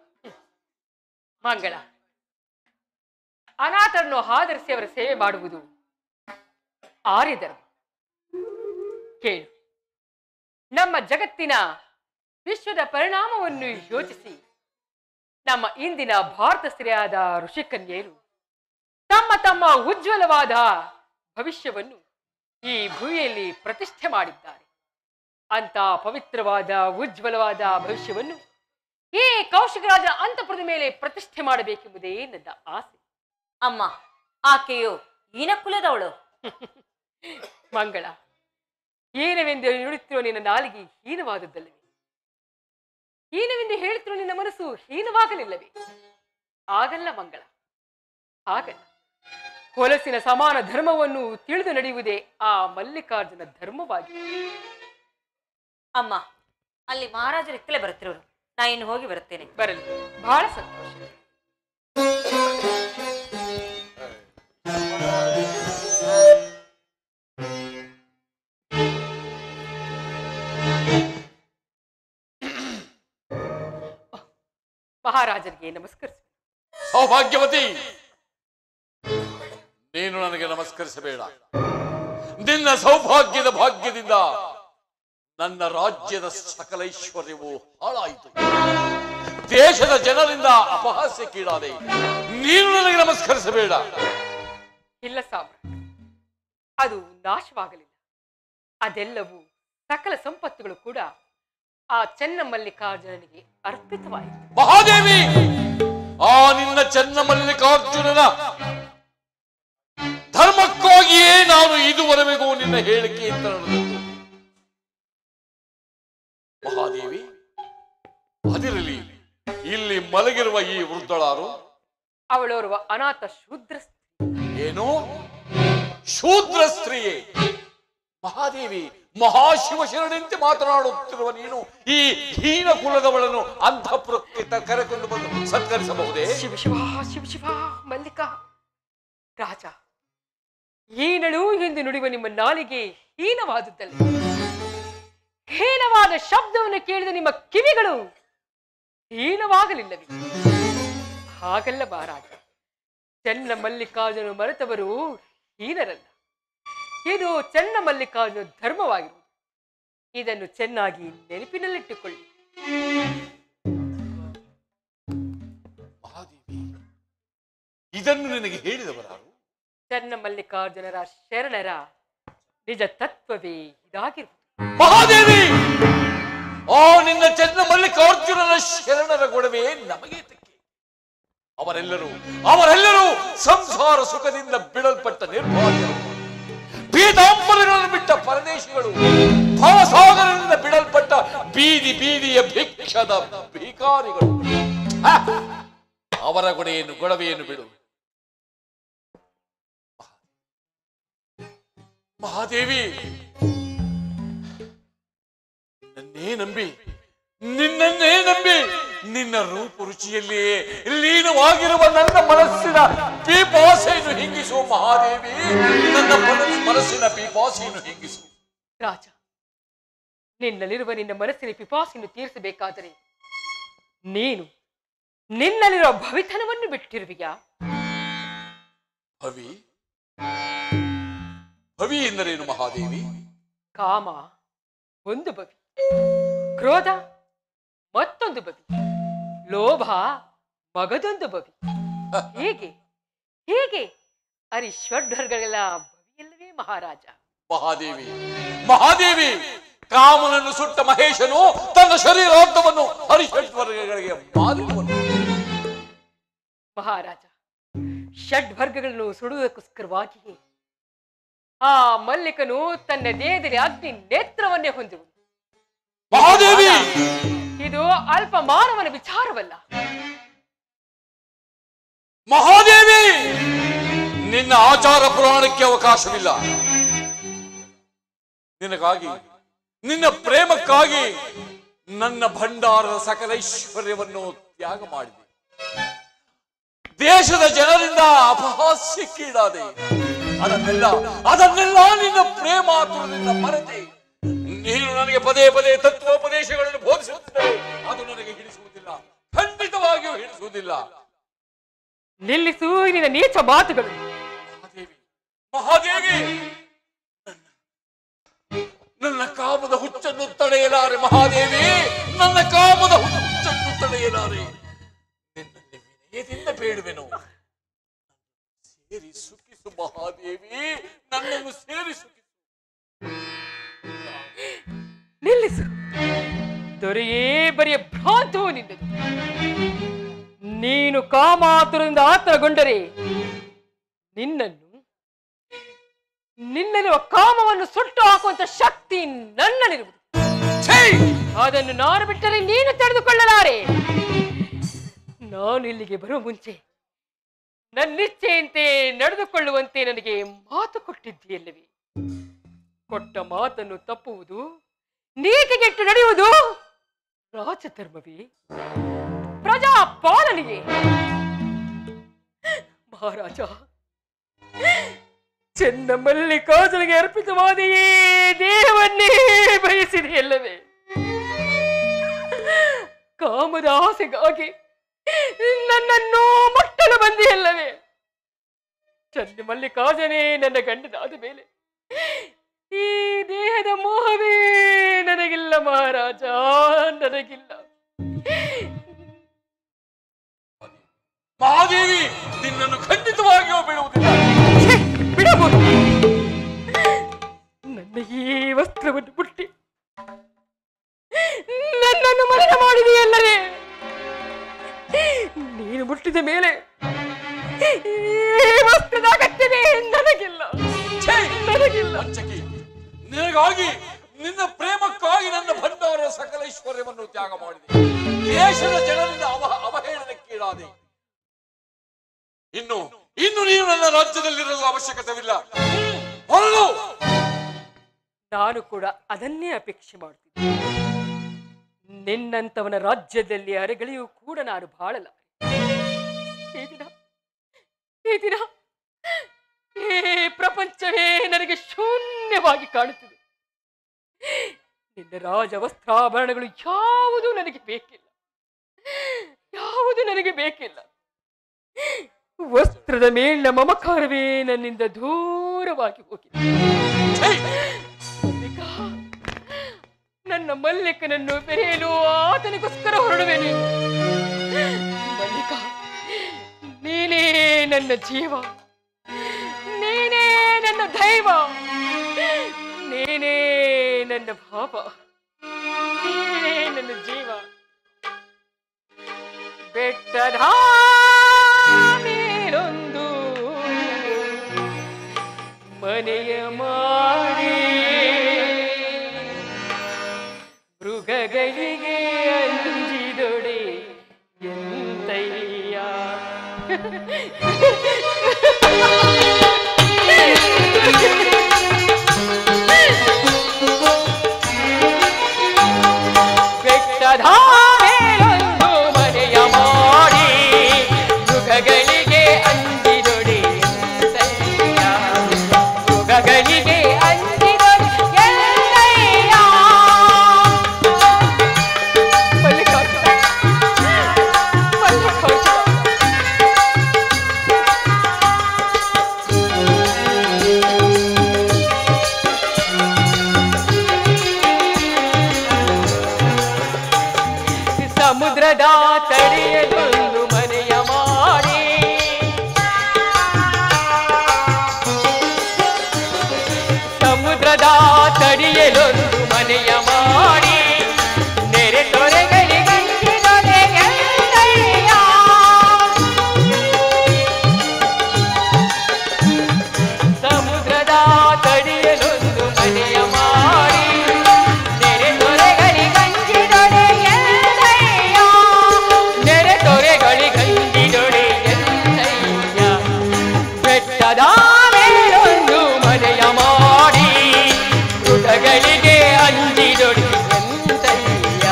ಮಂಗಳ ಅನಾಥರನ್ನು ಆಧರಿಸಿ ಅವರ ಸೇವೆ ಮಾಡುವುದು ಆರ್ಯಧರ್ಮ ಕೇಳು ನಮ್ಮ ಜಗತ್ತಿನ ವಿಶ್ವದ ಪರಿಣಾಮವನ್ನು ಯೋಚಿಸಿ ನಮ್ಮ ಇಂದಿನ ಭಾರತ ಸ್ತ್ರೀಯಾದ ಋಷಿಕನ್ಯರು ತಮ್ಮ ತಮ್ಮ ಉಜ್ವಲವಾದ ಭವಿಷ್ಯವನ್ನು ಈ ಭೂಮಿಯಲ್ಲಿ ಪ್ರತಿಷ್ಠೆ ಮಾಡಿದ್ದಾರೆ ಅಂತ ಪವಿತ್ರವಾದ ಉಜ್ವಲವಾದ ಭವಿಷ್ಯವನ್ನು ಈ ಕೌಶಿಕರಾಜ ಅಂತಪುರದ ಮೇಲೆ ಪ್ರತಿಷ್ಠೆ ಮಾಡಬೇಕೆಂಬುದೇ ನನ್ನ ಆಸೆ ಅಮ್ಮ ಆಕೆಯು ಈನ ಕುಲದವಳು ಮಂಗಳ ಏನವೆಂದು ನುಡುತ್ತಿರೋ ನಿನ್ನ ನಾಲಿಗೆ ಹೀನವಾದದ್ದಲ್ಲವೇ ಹೀನವೆಂದು ಹೇಳುತ್ತಿರೋ ನಿನ್ನ ಮನಸ್ಸು ಹೀನವಾಗಲಿಲ್ಲವೇ ಆಗಲ್ಲ ಮಂಗಳ ಆಗಲ್ಲ ಹೊಲಸಿನ ಸಮಾನ ಧರ್ಮವನ್ನು ತಿಳಿದು ನಡೆಯುವುದೇ ಆ ಮಲ್ಲಿಕಾರ್ಜುನ ಧರ್ಮವಾಗಿದೆ ಅಮ್ಮ ಅಲ್ಲಿ ಮಹಾರಾಜರು ಇತ್ತಲೇ ಬರುತ್ತಿರೋರು ನಾ ಇನ್ನು ಹೋಗಿ ಬರುತ್ತೇನೆ ಬರಲಿ ಬಹಳ ಸಂತೋಷ ಮಹಾರಾಜರಿಗೆ ನಮಸ್ಕರಿಸಿ ಸೌಭಾಗ್ಯವತಿ ನೀನು ನನಗೆ ನಮಸ್ಕರಿಸಬೇಡ ನಿನ್ನ ಸೌಭಾಗ್ಯದ ಭಾಗ್ಯದಿಂದ ನನ್ನ ರಾಜ್ಯದ ಸಕಲ ಐಶ್ವರ್ಯವು ಹಾಳಾಯಿತು ದೇಶದ ಜನರಿಂದ ಅಪಹಾಸ್ಯಕ್ಕೀಡಾದೆ ನೀನು ನನಗೆ ನಮಸ್ಕರಿಸಬೇಡ ಇಲ್ಲ ಸಾಮ್ರಾಟ್ ಅದು ನಾಶವಾಗಲಿಲ್ಲ ಅದೆಲ್ಲವೂ ಸಕಲ ಸಂಪತ್ತುಗಳು ಕೂಡ ಆ ಚೆನ್ನಮಲ್ಲಿಕಾರ್ಜುನನಿಗೆ ಅರ್ಪಿತವಾಯಿತು ಮಹಾದೇವಿ ಆ ನಿನ್ನ ಚೆನ್ನ ಮಲ್ಲಿಕಾರ್ಜುನನ ಧರ್ಮಕ್ಕಾಗಿಯೇ ನಾನು ಇದುವರೆಗೂ ನಿನ್ನ ಹೇಳಿಕೆಯಿಂದ ನಡೆದದ್ದು ಮಹಾದೇವಿ ಅದಿರಲಿ ಇಲ್ಲಿ ಮಲಗಿರುವ ಈ ವೃದ್ಧಳಾರು ಅವಳೋರ್ವ ಅನಾಥ ಶೂದ್ರ ಸ್ತ್ರೀ. ಏನು ಶೂದ್ರ ಸ್ತ್ರೀಯೇ ಮಹಾದೇವಿ ಮಹಾಶಿವಶರಣಂತೆ ಮಾತನಾಡುತ್ತಿರುವ ನೀನು ಈ ಹೀನ ಕುಲದವಳನ್ನು ಅಂತಃಪುರಕ್ಕೆ ತ- ಕರೆಕೊಂಡು ಬಂದು ಸತ್ಕರಿಸಬಹುದೇ ಶಿವ ಶಿವ ಶಿವ ಶಿವ ಮಲ್ಲಿಕಾ ರಾಜ ಈನಳು ಎಂದು ನುಡಿಯುವ ನಿಮ್ಮ ನಾಲಿಗೆ ಹೀನವಾದುದಲ್ಲ ಹೀನವಾದ ಶಬ್ದವನ್ನು ಕೇಳಿದ ನಿಮ್ಮ ಕಿವಿಗಳು ಹೀನವಾಗಲಿಲ್ಲವೇ ಹಾಗಲ್ಲ ಮಹಾರಾಜ ಚೆನ್ನ ಮಲ್ಲಿಕಾರ್ಜುನ ಮರೆತವರು ಹೀನರಲ್ಲ ಇದು ಚೆನ್ನ ಮಲ್ಲಿಕಾರ್ಜುನ ಧರ್ಮವಾಗಿರುವುದು ಇದನ್ನು ಚೆನ್ನಾಗಿ ನೆನಪಿನಲ್ಲಿಟ್ಟುಕೊಳ್ಳಿ ಮಹಾದೇವಿ ಇದನ್ನು ನಿನಗೆ ಹೇಳಿದವರಾರು ಚೆನ್ನ ಮಲ್ಲಿಕಾರ್ಜುನರ ಶರಣರ ನಿಜ ತತ್ವವೇ ಇದಾಗಿರುವುದು ಮಹಾದೇವಿ ಆ ನಿನ್ನ ಚೆನ್ನ ಮಲ್ಲಿಕಾರ್ಜುನನ ಶರಣರ ಗೊಡವೆ ನಮಗೆ ತಕ್ಕೆ ಅವರೆಲ್ಲರೂ ಅವರೆಲ್ಲರೂ ಸಂಸಾರ ಸುಖದಿಂದ ಬಿಡಲ್ಪಟ್ಟ ನಿರ್ಭಾಗ್ಯರು ಪೀತಾಂಬರಗಳನ್ನು ಬಿಟ್ಟ ಪರದೇಶಿಗಳು ಭವಸಾಗರದಿಂದ ಬಿಡಲ್ಪಟ್ಟ ಬೀದಿ ಬೀದಿಯ ಭಿಕ್ಷದ ಭಿಕಾರಿಗಳು ಹ! ಅವರ ಗೊಡೆಯನ್ನು ಗೊಡವೆಯನ್ನು ಬಿಡು ಮಹಾದೇವಿ ನಿನ್ನನ್ನೇ ನಂಬಿ ನಿನ್ನನ್ನೇ ನಂಬಿ ನಿನ್ನ ರೂಪು ರುಚಿಯಲ್ಲಿಯೇ ಲೀನವಾಗಿರುವ ನನ್ನ ಮನಸ್ಸಿನ ಪೀಪಾಸೆಯನ್ನು ಹಿಂಗಿಸು ಮಹಾದೇವಿ ನನ್ನ ಮನಸ್- ಮನಸ್ಸಿನ ಪೀಪಾಸೆಯನ್ನು ಹಿಂಗಿಸು ರಾಜ ನಿನ್ನಲ್ಲಿರುವ ನಿನ್ನ ಮನಸ್ಸಿನ ಪಿಪಾಸೆಯನ್ನು ತೀರಿಸಬೇಕಾದರೆ ನೀನು ನಿನ್ನಲ್ಲಿರುವ ಭವಿತನವನ್ನು ಬಿಟ್ಟಿರುವಿಯಾ ಭವಿ ಭವಿ ಎಂದರೇನು ಮಹಾದೇವಿ ಕಾಮ ಒಂದು ಬವಿ ಕ್ರೋಧ ಮತ್ತೊಂದು ಬವಿ ಲೋಭ ಮಗದೊಂದು ಬವಿ ಹೇಗೆ ಹೇಗೆ ಅರಿಶ್ವರ್ಧರ್ಗಳೆಲ್ಲ ಬವಿಯಲ್ಲವೇ ಮಹಾರಾಜ ಮಹಾದೇವಿ ಮಹಾದೇವಿ ಕಾಮನನ್ನು ಸುಟ್ಟ ಮಹೇಶನು ತನ್ನ ಶರೀರಾರ್ಥವನ್ನು ಹರಿಷಡ್ವರ್ಗಗಳಿಗೆ ಮಾದರಿವನ್ನು ಮಹಾರಾಜ ಷಡ್ವರ್ಗಗಳನ್ನು ಸುಡುವುದಕ್ಕೋಸ್ಕರವಾಗಿಯೇ ಆ ಮಲ್ಲಿಕನು ತನ್ನ ದೇಹದಲ್ಲಿ ಅಗ್ನಿ ನೇತ್ರವನ್ನೇ ಹೊಂದಿರುವುದು ಮಹಾದೇವಿ ಇದು ಅಲ್ಪ ಮಾನವನ ವಿಚಾರವಲ್ಲ ಮಹಾದೇವಿ ನಿನ್ನ ಆಚಾರ ಪುರಾಣಕ್ಕೆ ಅವಕಾಶವಿಲ್ಲ ನಿನಗಾಗಿ ನಿನ್ನ ಪ್ರೇಮಕ್ಕಾಗಿ ನನ್ನ ಭಂಡಾರದ ಸಕಲ ಐಶ್ವರ್ಯವನ್ನು ತ್ಯಾಗ ಮಾಡಿದೆ ದೇಶದ ಜನರಿಂದ ಅಪಹಾಸ್ಯಕ್ಕೀಡಾದೆ ಅದನ್ನೆಲ್ಲ ಅದನ್ನೆಲ್ಲ ನಿನ್ನ ಪ್ರೇಮಾತುರದಿಂದ ಮರೆತೆ ನೀನು ನನಗೆ ಪದೇ ಪದೇ ತತ್ವೋಪದೇಶಗಳನ್ನು ಬೋಧಿಸುತ್ತಿದ್ದರೆ ಅದು ನನಗೆ ಹಿಡಿಸುವುದಿಲ್ಲ ಖಂಡಿತವಾಗಿಯೂ ಹಿಡಿಸುವುದಿಲ್ಲ ನಿಲ್ಲಿಸು ನಿನ್ನ ನೀಚ ಮಾತುಗಳು ಮಹಾದೇವಿ ಮಹಾದೇವಿ ನನ್ನ ಕಾಮದ ಹುಚ್ಚನ್ನು ತಡೆಯಲಾರೆ ಮಹಾದೇವಿ ನನ್ನ ಕಾಮದ ಹುಚ್ಚನ್ನು ತಡೆಯಲಾರೆ ನಿನ್ನಲ್ಲಿ ವಿನಯದಿಂದ ಬೇಡುವೆನು ಸೇರಿ ಸುಖಿಸು ಮಹಾದೇವಿ ನನ್ನನ್ನು ಸೇರಿ ಸುಖಿಸು ನಿಲ್ಲಿಸು ದೊರೆಯೇ ಬರಿಯ ಭ್ರಾಂತವು ನಿನ್ನದು ನೀನು ಕಾಮಾತುರದಿಂದ ಆತರಗೊಂಡರೆ ನಿನ್ನನ್ನು ನಿನ್ನಲ್ಲಿರುವ ಕಾಮವನ್ನು ಸುಟ್ಟು ಹಾಕುವಂತ ಶಕ್ತಿ ನನ್ನಲ್ಲಿರುವುದು ಛೀ! ಅದನ್ನು ನಾನು ಬಿಟ್ಟರೆ ನೀನು ತಿಳಿದುಕೊಳ್ಳಲಾರೆ ನಾನು ಇಲ್ಲಿಗೆ ಬರುವ ಮುಂಚೆ ನನ್ನಿಚ್ಛೆಯಂತೆ ನಡೆದುಕೊಳ್ಳುವಂತೆ ನನಗೆ ಮಾತು ಕೊಟ್ಟಿದ್ದೀಯಲ್ಲವೇ ಕೊಟ್ಟ ಮಾತನ್ನು ತಪ್ಪುವುದು ನೀತಿಗೆಟ್ಟು ನಡೆಯುವುದು ರಾಜಧರ್ಮವೇ ಪ್ರಜಾಪಾಲನೆಯೇ ಮಹಾರಾಜ ಚೆನ್ನ ಮಲ್ಲಿಕಾರ್ಜುನಿಗೆ ಅರ್ಪಿತವಾದ ಈ ದೇಹವನ್ನೇ ಬಯಸಿದೆಯಲ್ಲವೇ ಕಾಮದ ಆಸೆಗಾಗಿ ನನ್ನನ್ನು ಮುಟ್ಟಲು ಬಂದಿಯಲ್ಲವೇ ಚನ್ನ ಮಲ್ಲಿಕಾರ್ಜುನೇ ನನ್ನ ಗಂಡನಾದ ಮೇಲೆ ಈ ದೇಹದ ಮೋಹವೇ ನನಗಿಲ್ಲ ಮಹಾರಾಜ ನನಗಿಲ್ಲ ಮಹಾದೇವಿ ನಿನ್ನನ್ನು ಖಂಡಿತವಾಗಿಯೂ ಬಿಡುವುದಿಲ್ಲ ಛೆ, ಬಿಡಬಹುದು ನನ್ನ ಈ ವಸ್ತ್ರವನ್ನು ಮುಟ್ಟಿ ನನ್ನನ್ನು ಮರಣ ಮಾಡಿದೆಯಲ್ಲವೇ ನೀನು ಮುಟ್ಟಿದ ಮೇಲೆ ಈ ವಸ್ತ್ರದ ಅಗತ್ಯವೇ ನನಗಿಲ್ಲ ಛೇ! ನನಗಿಲ್ಲ ವಂಚಕಿ ನಿನಗಾಗಿ ನಿನ್ನ ಪ್ರೇಮಕ್ಕಾಗಿ ನನ್ನ ಭಂಡಾರ ಸಕಲ ಐಶ್ವರ್ಯವನ್ನು ತ್ಯಾಗ ಮಾಡಿದೆ ದೇಶದ ಜನರಿಂದ ಅವ ಅವಹೇಳನಕ್ಕೀಡಾದೆ ಇನ್ನು ಇನ್ನು ನೀನು ನನ್ನ ರಾಜ್ಯದಲ್ಲಿರಲು ಅವಶ್ಯಕತೆವಿಲ್ಲ ಹ್ಮ್, ಹೊರಡು ನಾನು ಕೂಡ ಅದನ್ನೇ ಅಪೇಕ್ಷೆ ಮಾಡ್ತೀನಿ ನಿನ್ನಂತವನ ರಾಜ್ಯದಲ್ಲಿ ಅರೆಗಳಿಯೂ ಕೂಡ ನಾನು ಬಾಳಲ್ಲ ಈ ದಿನ ಈ ದಿನ ಈ ಪ್ರಪಂಚವೇ ನನಗೆ ಶೂನ್ಯವಾಗಿ ಕಾಣುತ್ತಿದೆ ನಿನ್ನ ರಾಜ ವಸ್ತ್ರಾಭರಣಗಳು ಯಾವುದು ನನಗೆ ಬೇಕಿಲ್ಲ ಯಾವುದು ನನಗೆ ಬೇಕಿಲ್ಲ ವಸ್ತ್ರದ ಮೇಲಿನ ಮಮಕಾರವೇ ನನ್ನಿಂದ ದೂರವಾಗಿ ಹೋಗಿದೆ ಛೇ! ಮಲ್ಲಿಕಾ ನನ್ನ ಮಲ್ಲಿಕನನ್ನು ಬೆರೆಯಲು ಆತನಿಗೋಸ್ಕರ ಹೊರಡುವೆನು ಮಲ್ಲಿಕಾ ನೀನೇ ನನ್ನ ಜೀವ ನೀನೇ ನನ್ನ ದೈವ ನೀನೇ ನನ್ನ ಭಾವ ನೀನೇ ನನ್ನ ಜೀವ ಬೆಟ್ಟದ ಮೇಲೊಂದು ಮನೆಯ ಮಾಡಿ ಮೃಗಗಳಿಗೆ ಅಂಜಿದೊಡೆ ಎಂತಯ್ಯ ಬೆಟ್ಟದ ಮೇಲೊಂದು ಮನೆಯ ಮಾಡಿ ಮೃಗಗಳಿಗೆ ಅಂಜಿದೊಡೆ ಎಂತಯ್ಯ ಮೃಗಗಳಿಗೆ ಅಂಜಿದೊಡೆ ಎಂತಯ್ಯ ಮಲ್ಲಿಕಾರ್ಜುನ ಮಲ್ಲಿಕಾರ್ಜುನ ಸಮುದ್ರದ ತಡೆಯದೊಂದು ಮನೆಯ ಮಾಡಿ ಸಮುದ್ರದ ತಡಿಯಲೊಂದು ಮನೆಯ ಮಾಡಿ ನೆರೆ ತೊರೆಗಳಿಗಂಟಿದೊರೆ ಗೆಳೆಯ. ಸಮುದ್ರದ ತಡಿಯಲೊಂದು ಮನೆಯ ಮಾಡಿ ನೆರೆ ತೊರೆಗಳಿಗಂಟಿದೊರೆ ಗೆಳೆಯ. ನೆರೆ ತೊರೆಗಳಿಗಂಟಿದೊರೆ ಗೆಳೆಯ. ಬೆಟ್ಟದ ಮೇಲೊಂದು ಮನೆಯ ಮಾಡಿ ಮೃಗಗಳಿಗೆ ಅಂಜಿದೊಡಿ ಎಂತಯ್ಯ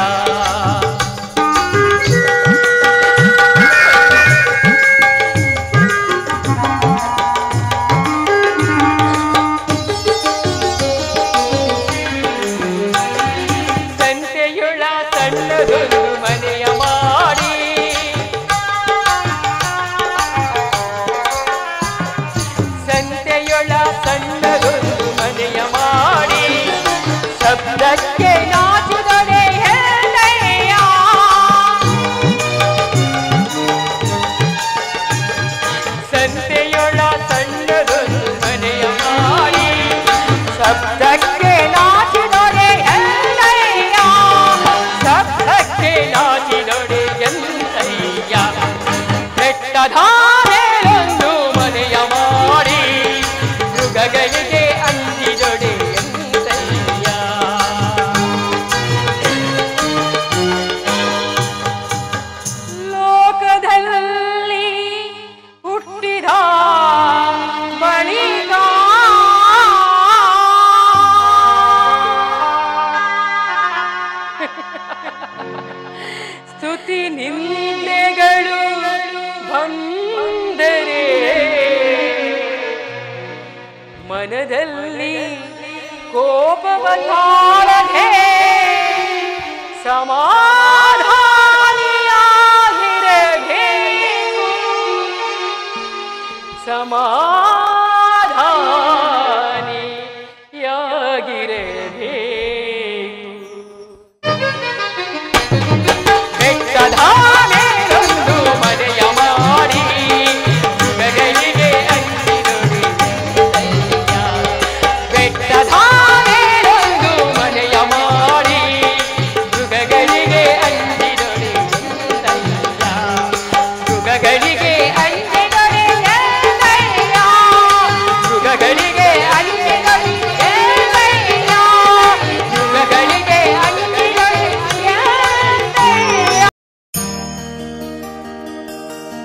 ಸಂತೆಯುಳ ಸಣ್ಣದೊಂದು ಮನೆಯ ಮಾಡಿ ಸಂತೆಯೊಳ ಸಣ್ಣದೊಂದು ಮನೆಯ ಮಾಡಿ ಶಬ್ದಕ್ಕೆ ನಾಚಿದೊಡೆ ಹೇಳಯ್ಯ ಸಂತೆಯೊಳ ಸಣ್ಣದೊಂದು ಮನೆಯ ಮಾಡಿ ಶಬ್ದಕ್ಕೆ ನಾಚಿದೊಡೆ ಹೇಳಯ್ಯ ಶಬ್ದಕ್ಕೆ ನಾಚಿದೊಡೆ ಎಂತಯ್ಯ ಬೆಟ್ಟದ ಮೇಲೊಂದು ಮನೆಯ ಮಾಡಿ ಮೃಗಗಳಿಗೆ ಅಂಜಿದೊಡೆ ಎಂತಯ್ಯ ತಾಳದೆ ಸಮಾಧಾನ